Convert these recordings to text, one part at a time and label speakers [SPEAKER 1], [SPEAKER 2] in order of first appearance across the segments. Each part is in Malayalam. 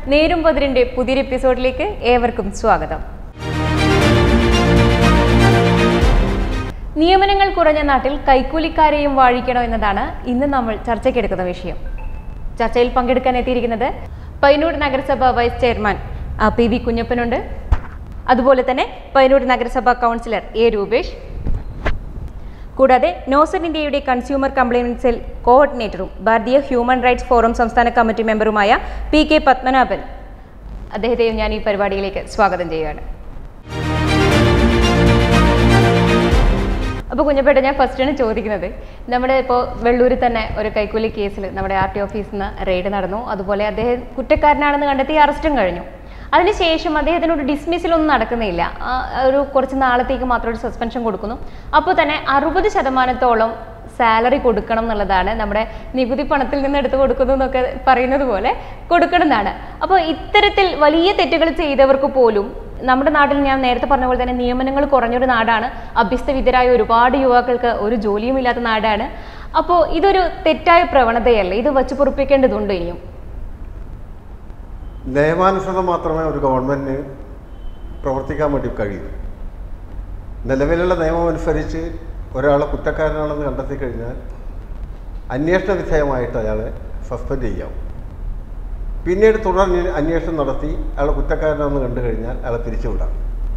[SPEAKER 1] നേരും പതിരിന്റെ പുതിയൊരു എപ്പിസോഡിലേക്ക് ഏവർക്കും സ്വാഗതം നിയമനങ്ങൾ കുറഞ്ഞ നാട്ടിൽ കൈക്കൂലിക്കാരെയും വാഴിക്കണോ എന്നതാണ് ഇന്ന് നമ്മൾ ചർച്ചയ്ക്കെടുക്കുന്ന വിഷയം ചർച്ചയിൽ പങ്കെടുക്കാൻ എത്തിയിരിക്കുന്നത് പയ്യന്നൂർ നഗരസഭ വൈസ് ചെയർമാൻ ആ, പി വി കുഞ്ഞപ്പനുണ്ട് അതുപോലെ തന്നെ പയ്യന്നൂർ നഗരസഭ കൗൺസിലർ എ രൂപേഷ് കൂടാതെ നോസർ ഇന്ത്യയുടെ കൺസ്യൂമർ കംപ്ലയിൻറ്റ് സെൽ കോർഡിനേറ്ററും ഭാരതീയ ഹ്യൂമൻ റൈറ്റ്സ് ഫോറം സംസ്ഥാന കമ്മിറ്റി മെമ്പറുമായ പി കെ പത്മനാഭൻ അദ്ദേഹത്തെയും ഞാൻ ഈ പരിപാടിയിലേക്ക് സ്വാഗതം ചെയ്യുകയാണ് അപ്പോൾ കുഞ്ഞപ്പേട്ട ഞാൻ ഫസ്റ്റാണ് ചോദിക്കുന്നത് നമ്മുടെ ഇപ്പോൾ വെള്ളൂരിൽ തന്നെ ഒരു കൈക്കൂലി കേസിൽ നമ്മുടെ ആർ ടി ഓഫീസിൽ നിന്ന് റെയ്ഡ് നടന്നു അതുപോലെ അദ്ദേഹം കുറ്റക്കാരനാണെന്ന് കണ്ടെത്തി അറസ്റ്റും കഴിഞ്ഞു അതിനുശേഷം അദ്ദേഹത്തിനൊരു ഡിസ്മിസിലൊന്നും നടക്കുന്നില്ല ആ, ഒരു കുറച്ച് നാളത്തേക്ക് മാത്രം ഒരു സസ്പെൻഷൻ കൊടുക്കുന്നു അപ്പോൾ തന്നെ അറുപത് ശതമാനത്തോളം സാലറി കൊടുക്കണം എന്നുള്ളതാണ് നമ്മുടെ നികുതി പണത്തിൽ നിന്ന് എടുത്ത് കൊടുക്കുന്നു എന്നൊക്കെ പറയുന്നത് പോലെ കൊടുക്കണം എന്നാണ് അപ്പോൾ ഇത്തരത്തിൽ വലിയ തെറ്റുകൾ ചെയ്തവർക്ക് പോലും നമ്മുടെ നാട്ടിൽ ഞാൻ നേരത്തെ പറഞ്ഞ പോലെ തന്നെ നിയമനങ്ങൾ കുറഞ്ഞൊരു നാടാണ് അഭ്യസ്തവിദ്യരായ ഒരുപാട് യുവാക്കൾക്ക് ഒരു ജോലിയും ഇല്ലാത്ത നാടാണ് അപ്പോൾ ഇതൊരു തെറ്റായ പ്രവണതയല്ല ഇത് വച്ച് പൊറുപ്പിക്കേണ്ടതുണ്ട് ഇനിയും
[SPEAKER 2] നിയമാനുസൃതം മാത്രമേ ഒരു ഗവൺമെൻറ്റിന് പ്രവർത്തിക്കാൻ വേണ്ടി കഴിയൂ നിലവിലുള്ള നിയമം അനുസരിച്ച് ഒരാളെ കുറ്റക്കാരനാണെന്ന് കണ്ടെത്തി കഴിഞ്ഞാൽ അന്വേഷണ വിധേയമായിട്ട് അയാളെ സസ്പെൻഡ് ചെയ്യാം പിന്നീട് തുടർ അന്വേഷണം നടത്തി അയാളെ കുറ്റക്കാരനാണെന്ന് കണ്ടു കഴിഞ്ഞാൽ അയാളെ പിരിച്ചുവിടാം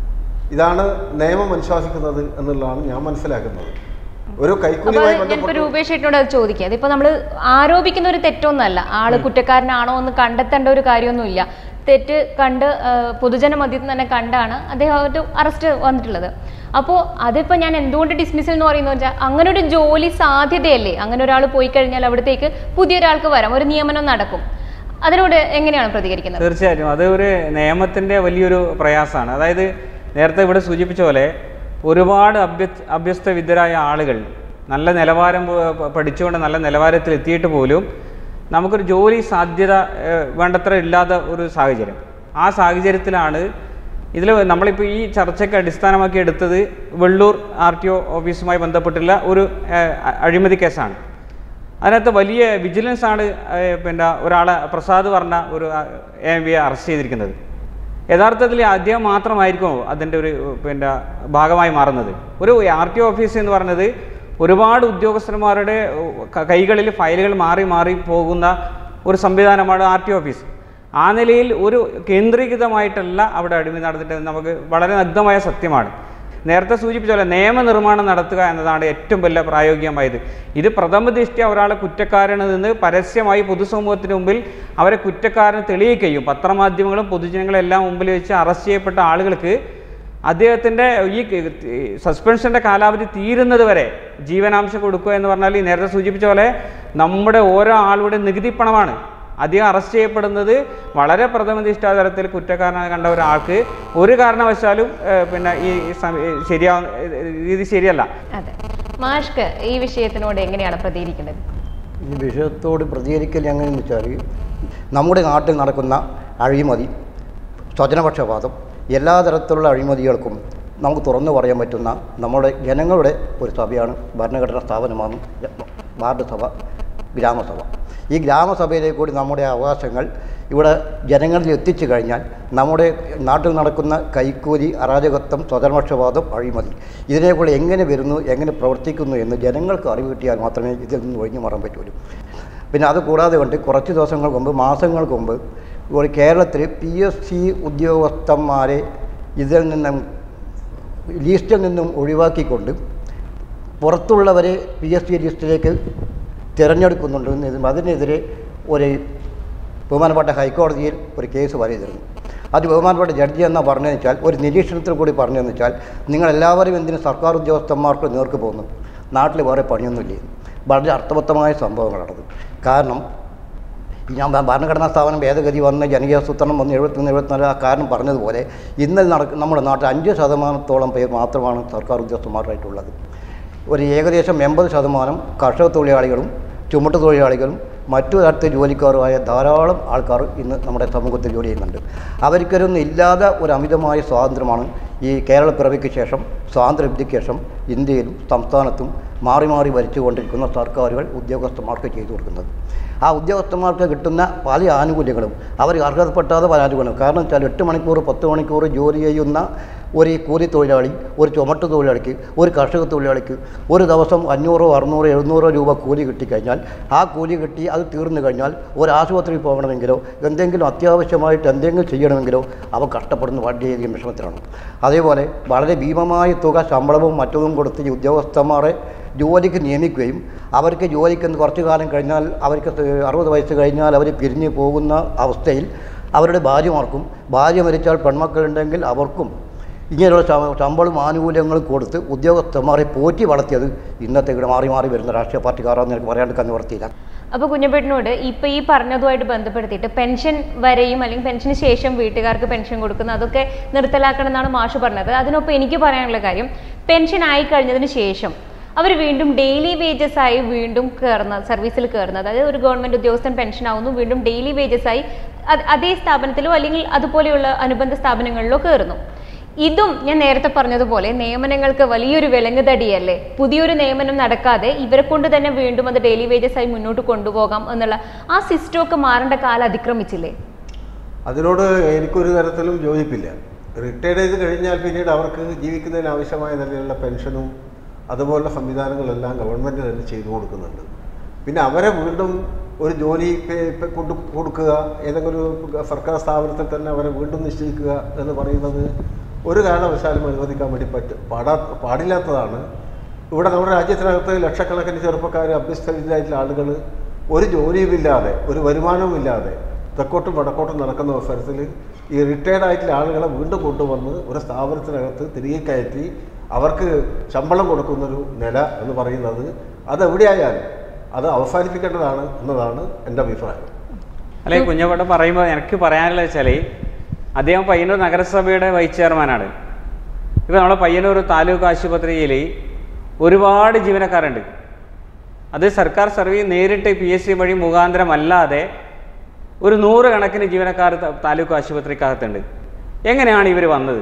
[SPEAKER 2] ഇതാണ് നിയമം അനുശാസിക്കുന്നത് എന്നുള്ളതാണ് ഞാൻ മനസ്സിലാക്കുന്നത് ഒരു
[SPEAKER 1] അപ്പൊ
[SPEAKER 2] കൈക്കൂലിയുമായി
[SPEAKER 1] ഞാനിപ്പോ
[SPEAKER 2] ബന്ധപ്പെട്ട്
[SPEAKER 1] രൂപേഷ് ചേട്ടനോട് അത് ചോദിക്കുക അതിപ്പോ നമ്മൾ ആരോപിക്കുന്ന ഒരു തെറ്റൊന്നുമല്ല ആള് കുറ്റക്കാരനാണോ എന്ന് കണ്ടെത്തേണ്ട ഒരു കാര്യമൊന്നുമില്ല തെറ്റ് കണ്ട് ആ, പൊതുജന മധ്യത്തിൽ തന്നെ കണ്ടാണ് അദ്ദേഹം ഒരു അറസ്റ്റ് വന്നിട്ടുള്ളത് അപ്പോൾ അതിപ്പോൾ ഞാൻ എന്തുകൊണ്ട് ഡിസ്മിസൽ എന്ന് പറയുന്നത് വെച്ചാൽ അങ്ങനെ ഒരു ജോലി സാധ്യതയല്ലേ അങ്ങനെ ഒരാൾ പോയി കഴിഞ്ഞാൽ അവിടത്തേക്ക് പുതിയൊരാൾക്ക് വരാം ഒരു നിയമനം നടക്കും അതിനോട് എങ്ങനെയാണ് പ്രതികരിക്കുന്നത്
[SPEAKER 3] തീർച്ചയായിട്ടും അത് ഒരു നിയമത്തിൻ്റെ വലിയൊരു പ്രയാസമാണ് അതായത് നേരത്തെ ഇവിടെ സൂചിപ്പിച്ച പോലെ ഒരുപാട് അഭ്യ അഭ്യസ്തവിദ്യരായ ആളുകൾ നല്ല നിലവാരം പ- പ- പഠിച്ചുകൊണ്ട് നല്ല നിലവാരത്തിൽ എത്തിയിട്ട് പോലും നമുക്കൊരു ജോലി സാധ്യത ഏഹ്, വേണ്ടത്ര ഇല്ലാത്ത ഒരു സാഹചര്യം ആ സാഹചര്യത്തിലാണ് ഇതിൽ നമ്മളിപ്പോൾ ഈ ചർച്ചയ്ക്ക് അടിസ്ഥാനമാക്കി എടുത്തത് വെള്ളൂർ ആർ ടി ഒ ഓഫീസുമായി ബന്ധപ്പെട്ടുള്ള ഒരു ഏഹ്, അ- അഴിമതി കേസാണ് അതിനകത്ത് വലിയ വിജിലൻസ് ആണ് ഏഹ്, പിന്നെ ഒരാളെ പ്രസാദ് പറഞ്ഞ ഒരു എം വിയെ അറസ്റ്റ് ചെയ്തിരിക്കുന്നത് യഥാർത്ഥത്തിൽ അദ്ദേഹം മാത്രമായിരിക്കും അതിൻ്റെ ഒരു പിന്നെ ഭാഗമായി മാറുന്നത് ഒരു ആർ ടി ഓഫീസ് എന്ന് പറഞ്ഞത് ഒരുപാട് ഉദ്യോഗസ്ഥന്മാരുടെ ക- കൈകളിൽ ഫയലുകൾ മാറി മാറി പോകുന്ന ഒരു സംവിധാനമാണ് ആർ ടി ഓഫീസ് ആ നിലയിൽ ഒരു കേന്ദ്രീകൃതമായിട്ടല്ല അവിടെ അടിമതി നടന്നിട്ട് നമുക്ക് വളരെ നഗ്നമായ സത്യമാണ് നേരത്തെ സൂചിപ്പിച്ച പോലെ നിയമനിർമ്മാണം നടത്തുക എന്നതാണ് ഏറ്റവും വലിയ പ്രായോഗികമായത് ഇത് പ്രഥമ ദൃഷ്ട്യ ഒരാളെ കുറ്റക്കാരനിൽ നിന്ന് പരസ്യമായി പൊതുസമൂഹത്തിന് മുമ്പിൽ അവരെ കുറ്റക്കാരന് തെളിയിക്കുകയും പത്രമാധ്യമങ്ങളും പൊതുജനങ്ങളും എല്ലാം മുമ്പിൽ വെച്ച് അറസ്റ്റ് ചെയ്യപ്പെട്ട ആളുകൾക്ക് അദ്ദേഹത്തിൻ്റെ ഈ സസ്പെൻഷൻ്റെ കാലാവധി തീരുന്നത് വരെ ജീവനാംശം കൊടുക്കുക എന്ന് പറഞ്ഞാൽ ഈ നേരത്തെ സൂചിപ്പിച്ച പോലെ നമ്മുടെ ഓരോ ആളുടെ നികുതി പണമാണ് അദ്ദേഹം അറസ്റ്റ് ചെയ്യപ്പെടുന്നത് വളരെ പ്രഥമനിഷ്ഠാ തരത്തിൽ കുറ്റക്കാരനായി കണ്ട ഒരാൾക്ക് ഒരു കാരണവശാലും ഏഹ്, പിന്നെ ഈ ശരിയാവുന്ന രീതി ശരിയല്ല
[SPEAKER 1] അതെ മാഷ്ക്ക് ഈ വിഷയത്തിനോട് എങ്ങനെയാണ് പ്രതികരിക്കേണ്ടത്
[SPEAKER 4] ഈ വിഷയത്തോട് പ്രതികരിക്കൽ എങ്ങനെയെന്ന് വെച്ചാൽ നമ്മുടെ നാട്ടിൽ നടക്കുന്ന അഴിമതി സ്വജനപക്ഷപാതം എല്ലാ തരത്തിലുള്ള അഴിമതികൾക്കും നമുക്ക് തുറന്നു പറയാൻ പറ്റുന്ന നമ്മുടെ ജനങ്ങളുടെ ഒരു സഭയാണ് ഭരണഘടനാ സ്ഥാപനമാണ് വാർഡ് സഭ ഗ്രാമസഭ ഈ ഗ്രാമസഭയിലേക്ക് കൂടി നമ്മുടെ അവകാശങ്ങൾ ഇവിടെ ജനങ്ങളിൽ എത്തിച്ചു കഴിഞ്ഞാൽ നമ്മുടെ നാട്ടിൽ നടക്കുന്ന കൈക്കൂലി അരാജകത്വം സ്വതന്ത്രപക്ഷപാതം അഴിമതി ഇതിനെക്കൂടെ എങ്ങനെ വരുന്നു എങ്ങനെ പ്രവർത്തിക്കുന്നു എന്ന് ജനങ്ങൾക്ക് അറിവ് കിട്ടിയാൽ മാത്രമേ ഇതിൽ നിന്ന് ഒഴിഞ്ഞു മാറാൻ പറ്റുള്ളൂ പിന്നെ അത് കൂടാതെ കൊണ്ട് കുറച്ച് ദിവസങ്ങൾക്ക് മുമ്പ് മാസങ്ങൾക്ക് മുമ്പ് ഒരു കേരളത്തിൽ പി എസ് സി ഉദ്യോഗസ്ഥന്മാരെ ഇതിൽ നിന്നും ലിസ്റ്റിൽ നിന്നും ഒഴിവാക്കിക്കൊണ്ട് പുറത്തുള്ളവരെ പി എസ് സി ലിസ്റ്റിലേക്ക് തിരഞ്ഞെടുക്കുന്നുണ്ട് എന്നും അതിനെതിരെ ഒരു ബഹുമാനപ്പെട്ട ഹൈക്കോടതിയിൽ ഒരു കേസ് വരച്ചിരുന്നു അത് ബഹുമാനപ്പെട്ട ജഡ്ജി എന്നാ പറഞ്ഞതെന്ന് വെച്ചാൽ ഒരു നിരീക്ഷണത്തിൽ കൂടി പറഞ്ഞതെന്ന് വെച്ചാൽ നിങ്ങളെല്ലാവരും എന്തിനും സർക്കാർ ഉദ്യോഗസ്ഥന്മാർക്ക് നേർക്ക് പോകുന്നു നാട്ടിൽ വേറെ പണിയൊന്നുമില്ല വളരെ അർത്ഥവത്തമായ സംഭവങ്ങളാണത് കാരണം ഈ ഞാൻ ഭ- ഭരണഘടനാ സ്ഥാപനം ഭേദഗതി വന്ന് ജനകീയാസൂത്രണം വന്ന് എഴുപത്തിമൂന്ന് എഴുപത്തിനാല് ആ കാരണം പറഞ്ഞതുപോലെ ഇന്നലെ നടക്കുന്ന നമ്മുടെ നാട്ടിൽ അഞ്ച് ശതമാനത്തോളം പേർ മാത്രമാണ് സർക്കാർ ഉദ്യോഗസ്ഥന്മാരായിട്ടുള്ളത് ഒരു ഏകദേശം എൺപത് ശതമാനം കർഷക തൊഴിലാളികളും ചുമട്ട് തൊഴിലാളികളും മറ്റു തരത്തിൽ ജോലിക്കാരുമായ ധാരാളം ആൾക്കാർ ഇന്ന് നമ്മുടെ സമൂഹത്തിൽ ജോലി ചെയ്യുന്നുണ്ട് അവർക്കൊരൊന്നും ഇല്ലാതെ ഒരു അമിതമായ സ്വാതന്ത്ര്യമാണ് ഈ കേരളപ്പിറവിക്ക് ശേഷം സ്വാതന്ത്ര്യലബ്ധിക്ക് ശേഷം ഇന്ത്യയിലും സംസ്ഥാനത്തും മാറി മാറി ഭരിച്ചുകൊണ്ടിരിക്കുന്ന സർക്കാരുകൾ ഉദ്യോഗസ്ഥന്മാർക്ക് ചെയ്തു കൊടുക്കുന്നത് ആ ഉദ്യോഗസ്ഥന്മാർക്ക് കിട്ടുന്ന പല ആനുകൂല്യങ്ങളും അവർ അർഹതപ്പെട്ടാതെ പല ആനുകൂല്യങ്ങളും കാരണം വെച്ചാൽ എട്ട് മണിക്കൂർ പത്ത് മണിക്കൂർ ജോലി ചെയ്യുന്ന ഒരു കൂലി തൊഴിലാളി ഒരു ചുമട്ട് തൊഴിലാളിക്ക് ഒരു കർഷക തൊഴിലാളിക്ക് ഒരു ദിവസം അഞ്ഞൂറോ അറുന്നൂറോ എഴുന്നൂറോ രൂപ കൂലി കിട്ടിക്കഴിഞ്ഞാൽ ആ കൂലി കിട്ടി അത് തീർന്നു കഴിഞ്ഞാൽ ഒരു ആശുപത്രിയിൽ പോകണമെങ്കിലോ എന്തെങ്കിലും അത്യാവശ്യമായിട്ട് എന്തെങ്കിലും ചെയ്യണമെങ്കിലോ അവ കഷ്ടപ്പെടുന്ന വളരെയധികം വിഷമത്തിലാണ് അതേപോലെ വളരെ ഭീമമായ തുക ശമ്പളവും മറ്റതും കൊടുത്ത് ഈ ഉദ്യോഗസ്ഥന്മാരെ ജോലിക്ക് നിയമിക്കുകയും അവർക്ക് ജോലിക്ക് കുറച്ചു കാലം കഴിഞ്ഞാൽ അവർക്ക് അറുപത് വയസ്സ് കഴിഞ്ഞാൽ അവർ പിരിഞ്ഞു പോകുന്ന അവസ്ഥയിൽ അവരുടെ ഭാര്യമാർക്കും ഭാര്യ മരിച്ചാൽ പെൺമക്കളുണ്ടെങ്കിൽ അവർക്കും ഇങ്ങനെയുള്ള ശ- ശമ്പളവും ആനുകൂല്യങ്ങളും കൊടുത്ത് ഉദ്യോഗസ്ഥന്മാരെ പോറ്റി വളർത്തിയത് ഇന്നത്തെ ഇവിടെ മാറി മാറി വരുന്ന രാഷ്ട്രീയ പാർട്ടിക്കാരാണെന്ന് എനിക്ക് പറയാണ്ട് നിവർത്തിയില്ല
[SPEAKER 1] അപ്പോൾ കുഞ്ഞപ്പേട്ടനോട് ഇപ്പൊ ഈ പറഞ്ഞതുമായിട്ട് ബന്ധപ്പെടുത്തിയിട്ട് പെൻഷൻ വരെയും അല്ലെങ്കിൽ പെൻഷന് ശേഷം വീട്ടുകാർക്ക് പെൻഷൻ കൊടുക്കുന്ന അതൊക്കെ നിർത്തലാക്കണം എന്നാണ് മാഷ് പറഞ്ഞത് അതിനൊപ്പം എനിക്ക് പറയാനുള്ള കാര്യം പെൻഷൻ ആയി കഴിഞ്ഞതിന് ശേഷം അവർ വീണ്ടും ഡെയിലി വേജസ് ആയി വീണ്ടും കയറുന്ന സർവീസിൽ കയറുന്നത് അതായത് ഒരു ഗവൺമെന്റ് ഉദ്യോഗസ്ഥൻ പെൻഷൻ ആവുന്നു വീണ്ടും ഡെയിലി വേജസ് ആയി അത് അതേ സ്ഥാപനത്തിലോ അല്ലെങ്കിൽ അതുപോലെയുള്ള അനുബന്ധ സ്ഥാപനങ്ങളിലോ കയറുന്നു ഇതും ഞാൻ നേരത്തെ പറഞ്ഞതുപോലെ നിയമനങ്ങൾക്ക് വലിയൊരു വിലങ്ങുതടിയല്ലേ പുതിയൊരു നിയമനം നടക്കാതെ ഇവരെ കൊണ്ട് തന്നെ വീണ്ടും അത് ഡെയിലി വേജസ് ആയി മുന്നോട്ട് കൊണ്ടുപോകാം എന്നുള്ള ആ സിസ്റ്റമൊക്കെ മാറേണ്ട കാലം അതിക്രമിച്ചില്ലേ
[SPEAKER 2] അതിനോട് എനിക്കൊരു തരത്തിലും യോജിപ്പില്ല റിട്ടയർഡ് ചെയ്ത് കഴിഞ്ഞാൽ പിന്നീട് അവർക്ക് ജീവിക്കുന്നതിന് ആവശ്യമായ നിലയിലുള്ള പെൻഷനും അതുപോലുള്ള സംവിധാനങ്ങളെല്ലാം ഗവൺമെൻറ് തന്നെ ചെയ്തു കൊടുക്കുന്നുണ്ട് പിന്നെ അവരെ വീണ്ടും ഒരു ജോലി പേ- പേ- കൊണ്ടു കൊടുക്കുക ഏതെങ്കിലും ഒരു സർക്കാർ സ്ഥാപനത്തിൽ തന്നെ അവരെ വീണ്ടും നിശ്ചയിക്കുക എന്ന് പറയുന്നത് ഒരു കാരണവശാലും അനുവദിക്കാൻ വേണ്ടി പറ്റ പാടാ പാടില്ലാത്തതാണ് ഇവിടെ നമ്മുടെ രാജ്യത്തിനകത്ത് ലക്ഷക്കണക്കിന് ചെറുപ്പക്കാർ അഭ്യസ്തവിദ്യരായിട്ടുള്ള ആളുകൾ ഒരു ജോലിയുമില്ലാതെ ഒരു വരുമാനവുമില്ലാതെ തെക്കോട്ടും വടക്കോട്ടും നടക്കുന്ന അവസരത്തിൽ ഈ റിട്ടയർഡ് ആയിട്ടുള്ള ആളുകളെ വീണ്ടും കൊണ്ടുവന്ന് ഒരു സ്ഥാപനത്തിനകത്ത് തിരികെ കയറ്റി അവർക്ക് ശമ്പളം കൊടുക്കുന്നൊരു നില എന്ന് പറയുന്നത് അതെവിടെയായാലും അത് അവസാനിപ്പിക്കേണ്ടതാണ് എന്നതാണ് എൻ്റെ അഭിപ്രായം
[SPEAKER 3] അല്ലെ കുഞ്ഞപ്പേട്ട പറയുമ്പോൾ എനിക്ക് പറയാനുള്ള വെച്ചാൽ അദ്ദേഹം പയ്യന്നൂർ നഗരസഭയുടെ വൈസ് ചെയർമാനാണ് ഇപ്പോൾ നമ്മളെ പയ്യന്നൂർ താലൂക്ക് ആശുപത്രിയിൽ ഒരുപാട് ജീവനക്കാരുണ്ട് അത് സർക്കാർ സർവീസ് നേരിട്ട് പി എസ് സി വഴി മുഖാന്തരമല്ലാതെ ഒരു നൂറ് കണക്കിന് ജീവനക്കാർ ത- താലൂക്ക് ആശുപത്രിക്കകത്തുണ്ട് എങ്ങനെയാണ് ഇവർ വന്നത്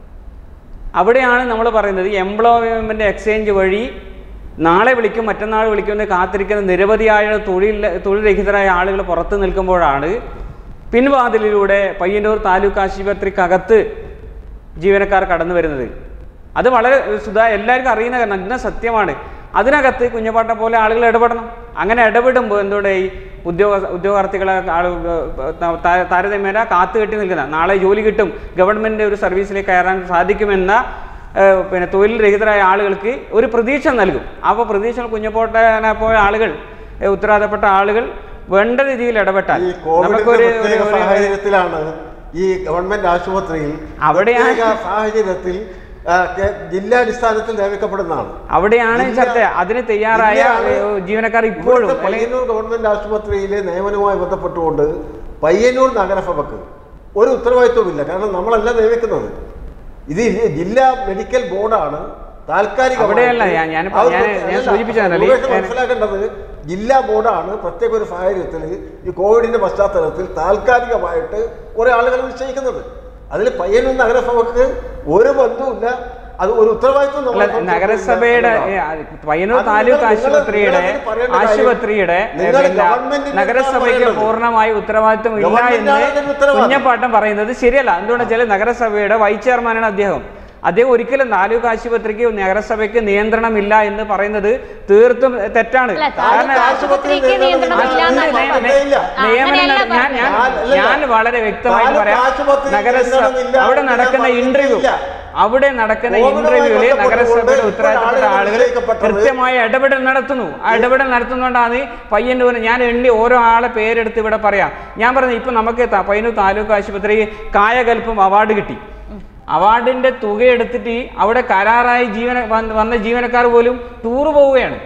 [SPEAKER 3] അവിടെയാണ് നമ്മൾ പറയുന്നത് എംപ്ലോയ്മെൻ്റ് എക്സ്ചേഞ്ച് വഴി നാളെ വിളിക്കും മറ്റന്നാൾ വിളിക്കുമെന്ന് കാത്തിരിക്കുന്ന നിരവധിയായ തൊഴിൽ തൊഴിൽ രഹിതരായ ആളുകൾ പുറത്ത് നിൽക്കുമ്പോഴാണ് പിൻവാതിലിലൂടെ പയ്യന്നൂർ താലൂക്ക് ആശുപത്രിക്കകത്ത് ജീവനക്കാർ കടന്നു വരുന്നത് അത് വളരെ സുധാ എല്ലാവർക്കും അറിയുന്ന നഗ്ന സത്യമാണ് അതിനകത്ത് കുഞ്ഞപ്പാട്ട പോലെ ആളുകൾ ഇടപെടണം അങ്ങനെ ഇടപെടുമ്പോൾ എന്തുകൊണ്ട് ഈ ഉദ്യോഗ ഉദ്യോഗാർത്ഥികളെ ആള് താ- താരതമ്യേന കാത്തു കെട്ടി നിൽക്കുന്ന നാളെ ജോലി കിട്ടും ഗവൺമെൻറ് ഒരു സർവീസിലേക്ക് കയറാൻ സാധിക്കുമെന്ന ഏഹ്, പിന്നെ തൊഴിൽ രഹിതരായ ആളുകൾക്ക് ഒരു പ്രതീക്ഷ നൽകും അപ്പോൾ പ്രതീക്ഷ കുഞ്ഞപ്പോട്ടനെ പോയ ആളുകൾ ഏഹ്, ഉത്തരവാദപ്പെട്ട ആളുകൾ വേണ്ട രീതിയിൽ ഇടപെട്ടാൽ
[SPEAKER 2] ഈ കോവിഡിന്റെ
[SPEAKER 3] നമുക്കൊരു ഒരു-
[SPEAKER 2] പ്രത്യേക
[SPEAKER 3] ഒരു-
[SPEAKER 2] സാഹചര്യത്തിലാണ് ഈ ഗവൺമെന്റ് ആശുപത്രിയിൽ
[SPEAKER 3] അവിടെയാണ്
[SPEAKER 2] പ്രത്യേക സാഹചര്യത്തിൽ ആ, കെ- ജില്ലാടിസ്ഥാനത്തിൽ നിയമിക്കപ്പെടുന്നതാണ്
[SPEAKER 3] അവിടെയാണ്
[SPEAKER 2] ജില്ല-
[SPEAKER 3] ചർച്ച അതിന് തയ്യാറായ
[SPEAKER 2] ജില്ലയാണ്
[SPEAKER 3] ഏഹ്, ജീവനക്കാർ ഇപ്പോഴും
[SPEAKER 2] ഇവിടുത്തെ
[SPEAKER 3] അല്ലെങ്കിൽ
[SPEAKER 2] പയ്യന്നൂർ ഗവൺമെന്റ് ആശുപത്രിയിലെ നിയമനവുമായി ബന്ധപ്പെട്ടുകൊണ്ട് പയ്യന്നൂർ നഗരസഭക്ക് ഒരു ഉത്തരവാദിത്വമില്ല കാരണം നമ്മളല്ല നിയമിക്കുന്നത് ഇത് ഈ ജില്ലാ മെഡിക്കൽ ബോർഡാണ് താൽക്കാലിക
[SPEAKER 3] അവിടെയല്ല, ഞാൻ- ഞാൻ- ഞാൻ- ഞാൻ സൂചിപ്പിച്ചതല്ലേ, ഞാൻ-
[SPEAKER 2] മനസ്സിലാക്കേണ്ടത് ജില്ലാ ബോർഡാണ് പ്രത്യേക ഒരു സാഹചര്യത്തിൽ ഈ കോവിഡിന്റെ പശ്ചാത്തലത്തിൽ താൽക്കാലികമായിട്ട് കുറെ ആളുകൾ നിശ്ചയിക്കുന്നത് അതിൽ പയ്യന്നൂർ നഗരസഭക്ക് ഒരു ബന്ധവുമില്ല അത് ഒരു ഉത്തരവാദിത്വം
[SPEAKER 3] അല്ല,
[SPEAKER 2] നമ്മളെ സംബന്ധിച്ചിടത്തോളം
[SPEAKER 3] നഗരസഭയുടെ
[SPEAKER 2] ഇല്ല
[SPEAKER 3] ഏ,
[SPEAKER 2] എന്നതാണ്.
[SPEAKER 3] പയ്യന്നൂർ
[SPEAKER 2] അത്
[SPEAKER 3] താലൂക്ക്
[SPEAKER 2] നിങ്ങൾ-
[SPEAKER 3] ആശുപത്രിയുടെ
[SPEAKER 2] നിങ്ങൾ പറയേണ്ട കാര്യം,
[SPEAKER 3] ആശുപത്രിയുടെ ഏ,
[SPEAKER 2] നിങ്ങൾ
[SPEAKER 3] പിന്നെ
[SPEAKER 2] ഗവൺമെന്റിന്റെ
[SPEAKER 3] നഗരസഭയ്ക്ക്
[SPEAKER 2] പറയേണ്ടത്.
[SPEAKER 3] പൂർണ്ണമായി ഉത്തരവാദിത്വം ഇല്ല
[SPEAKER 2] ഗവൺമെന്റാണ്
[SPEAKER 3] എന്ന്
[SPEAKER 2] ഇതിന് ഉത്തരവാദി.
[SPEAKER 3] കുഞ്ഞപ്പാട്ടം പറയുന്നത് ശരിയല്ല എന്തുകൊണ്ടാ വെച്ചാൽ നഗരസഭയുടെ വൈസ് ചെയർമാനാണ് അദ്ദേഹം അദ്ദേഹം ഒരിക്കലും താലൂക്ക് ആശുപത്രിക്ക് നഗരസഭയ്ക്ക് നിയന്ത്രണമില്ല എന്ന് പറയുന്നത് തീർത്തും തെറ്റാണ്
[SPEAKER 1] അല്ല,
[SPEAKER 3] കാരണം
[SPEAKER 1] താലൂക്ക് ആശുപത്രിക്ക് നിയന്ത്രണം ഇല്ല എന്നാ
[SPEAKER 3] അതിന്
[SPEAKER 1] പറഞ്ഞത്.
[SPEAKER 3] നേ-
[SPEAKER 2] ഇല്ല.
[SPEAKER 3] നിയമനം
[SPEAKER 1] അങ്ങനെയല്ല
[SPEAKER 3] നട- ഞാൻ ഞാൻ
[SPEAKER 2] പറഞ്ഞത്.
[SPEAKER 3] ഞാൻ വളരെ വ്യക്തമായിട്ട്
[SPEAKER 2] താലൂക്ക്
[SPEAKER 3] പറയാം
[SPEAKER 2] ആശുപത്രിയിൽ
[SPEAKER 3] നഗരസഭ
[SPEAKER 2] നിയന്ത്രണമില്ല
[SPEAKER 3] അവിടെ
[SPEAKER 2] എന്ന്
[SPEAKER 3] നടക്കുന്ന
[SPEAKER 2] ഞാൻ
[SPEAKER 3] ഇന്റർവ്യൂ
[SPEAKER 2] പറഞ്ഞിട്ടില്ല.
[SPEAKER 3] അവിടെ നടക്കുന്ന
[SPEAKER 2] കോവിഡുമായി
[SPEAKER 3] ഇന്റർവ്യൂവില്
[SPEAKER 2] ബന്ധപ്പെട്ടുകൊണ്ട്
[SPEAKER 3] നഗരസഭയുടെ
[SPEAKER 2] ഇപ്പോൾ
[SPEAKER 3] ഉത്തരവാദിത്തപ്പെട്ട
[SPEAKER 2] ആളുകൾ
[SPEAKER 3] ആളുകൾ
[SPEAKER 2] നിശ്ചയിക്കപ്പെട്ടത്
[SPEAKER 3] കൃത്യമായ ഇടപെടൽ നടത്തുന്നു ആ ഇടപെടൽ നടത്തുന്നതുകൊണ്ടാണ് പയ്യന്നൂർ ഞാൻ എണ്ണി ഓരോ ആളെ പേരെടുത്ത് ഇവിടെ പറയാം ഞാൻ പറഞ്ഞു ഇപ്പൊ നമുക്ക് ത- പയ്യന്നൂർ താലൂക്ക് ആശുപത്രി കായകൽപ്പം അവാർഡ് കിട്ടി അവാർഡിന്റെ തുക എടുത്തിട്ട് അവിടെ കരാറായി ജീവന വന്ന- വന്ന ജീവനക്കാർ പോലും ടൂർ പോവുകയാണ്
[SPEAKER 1] അല്ല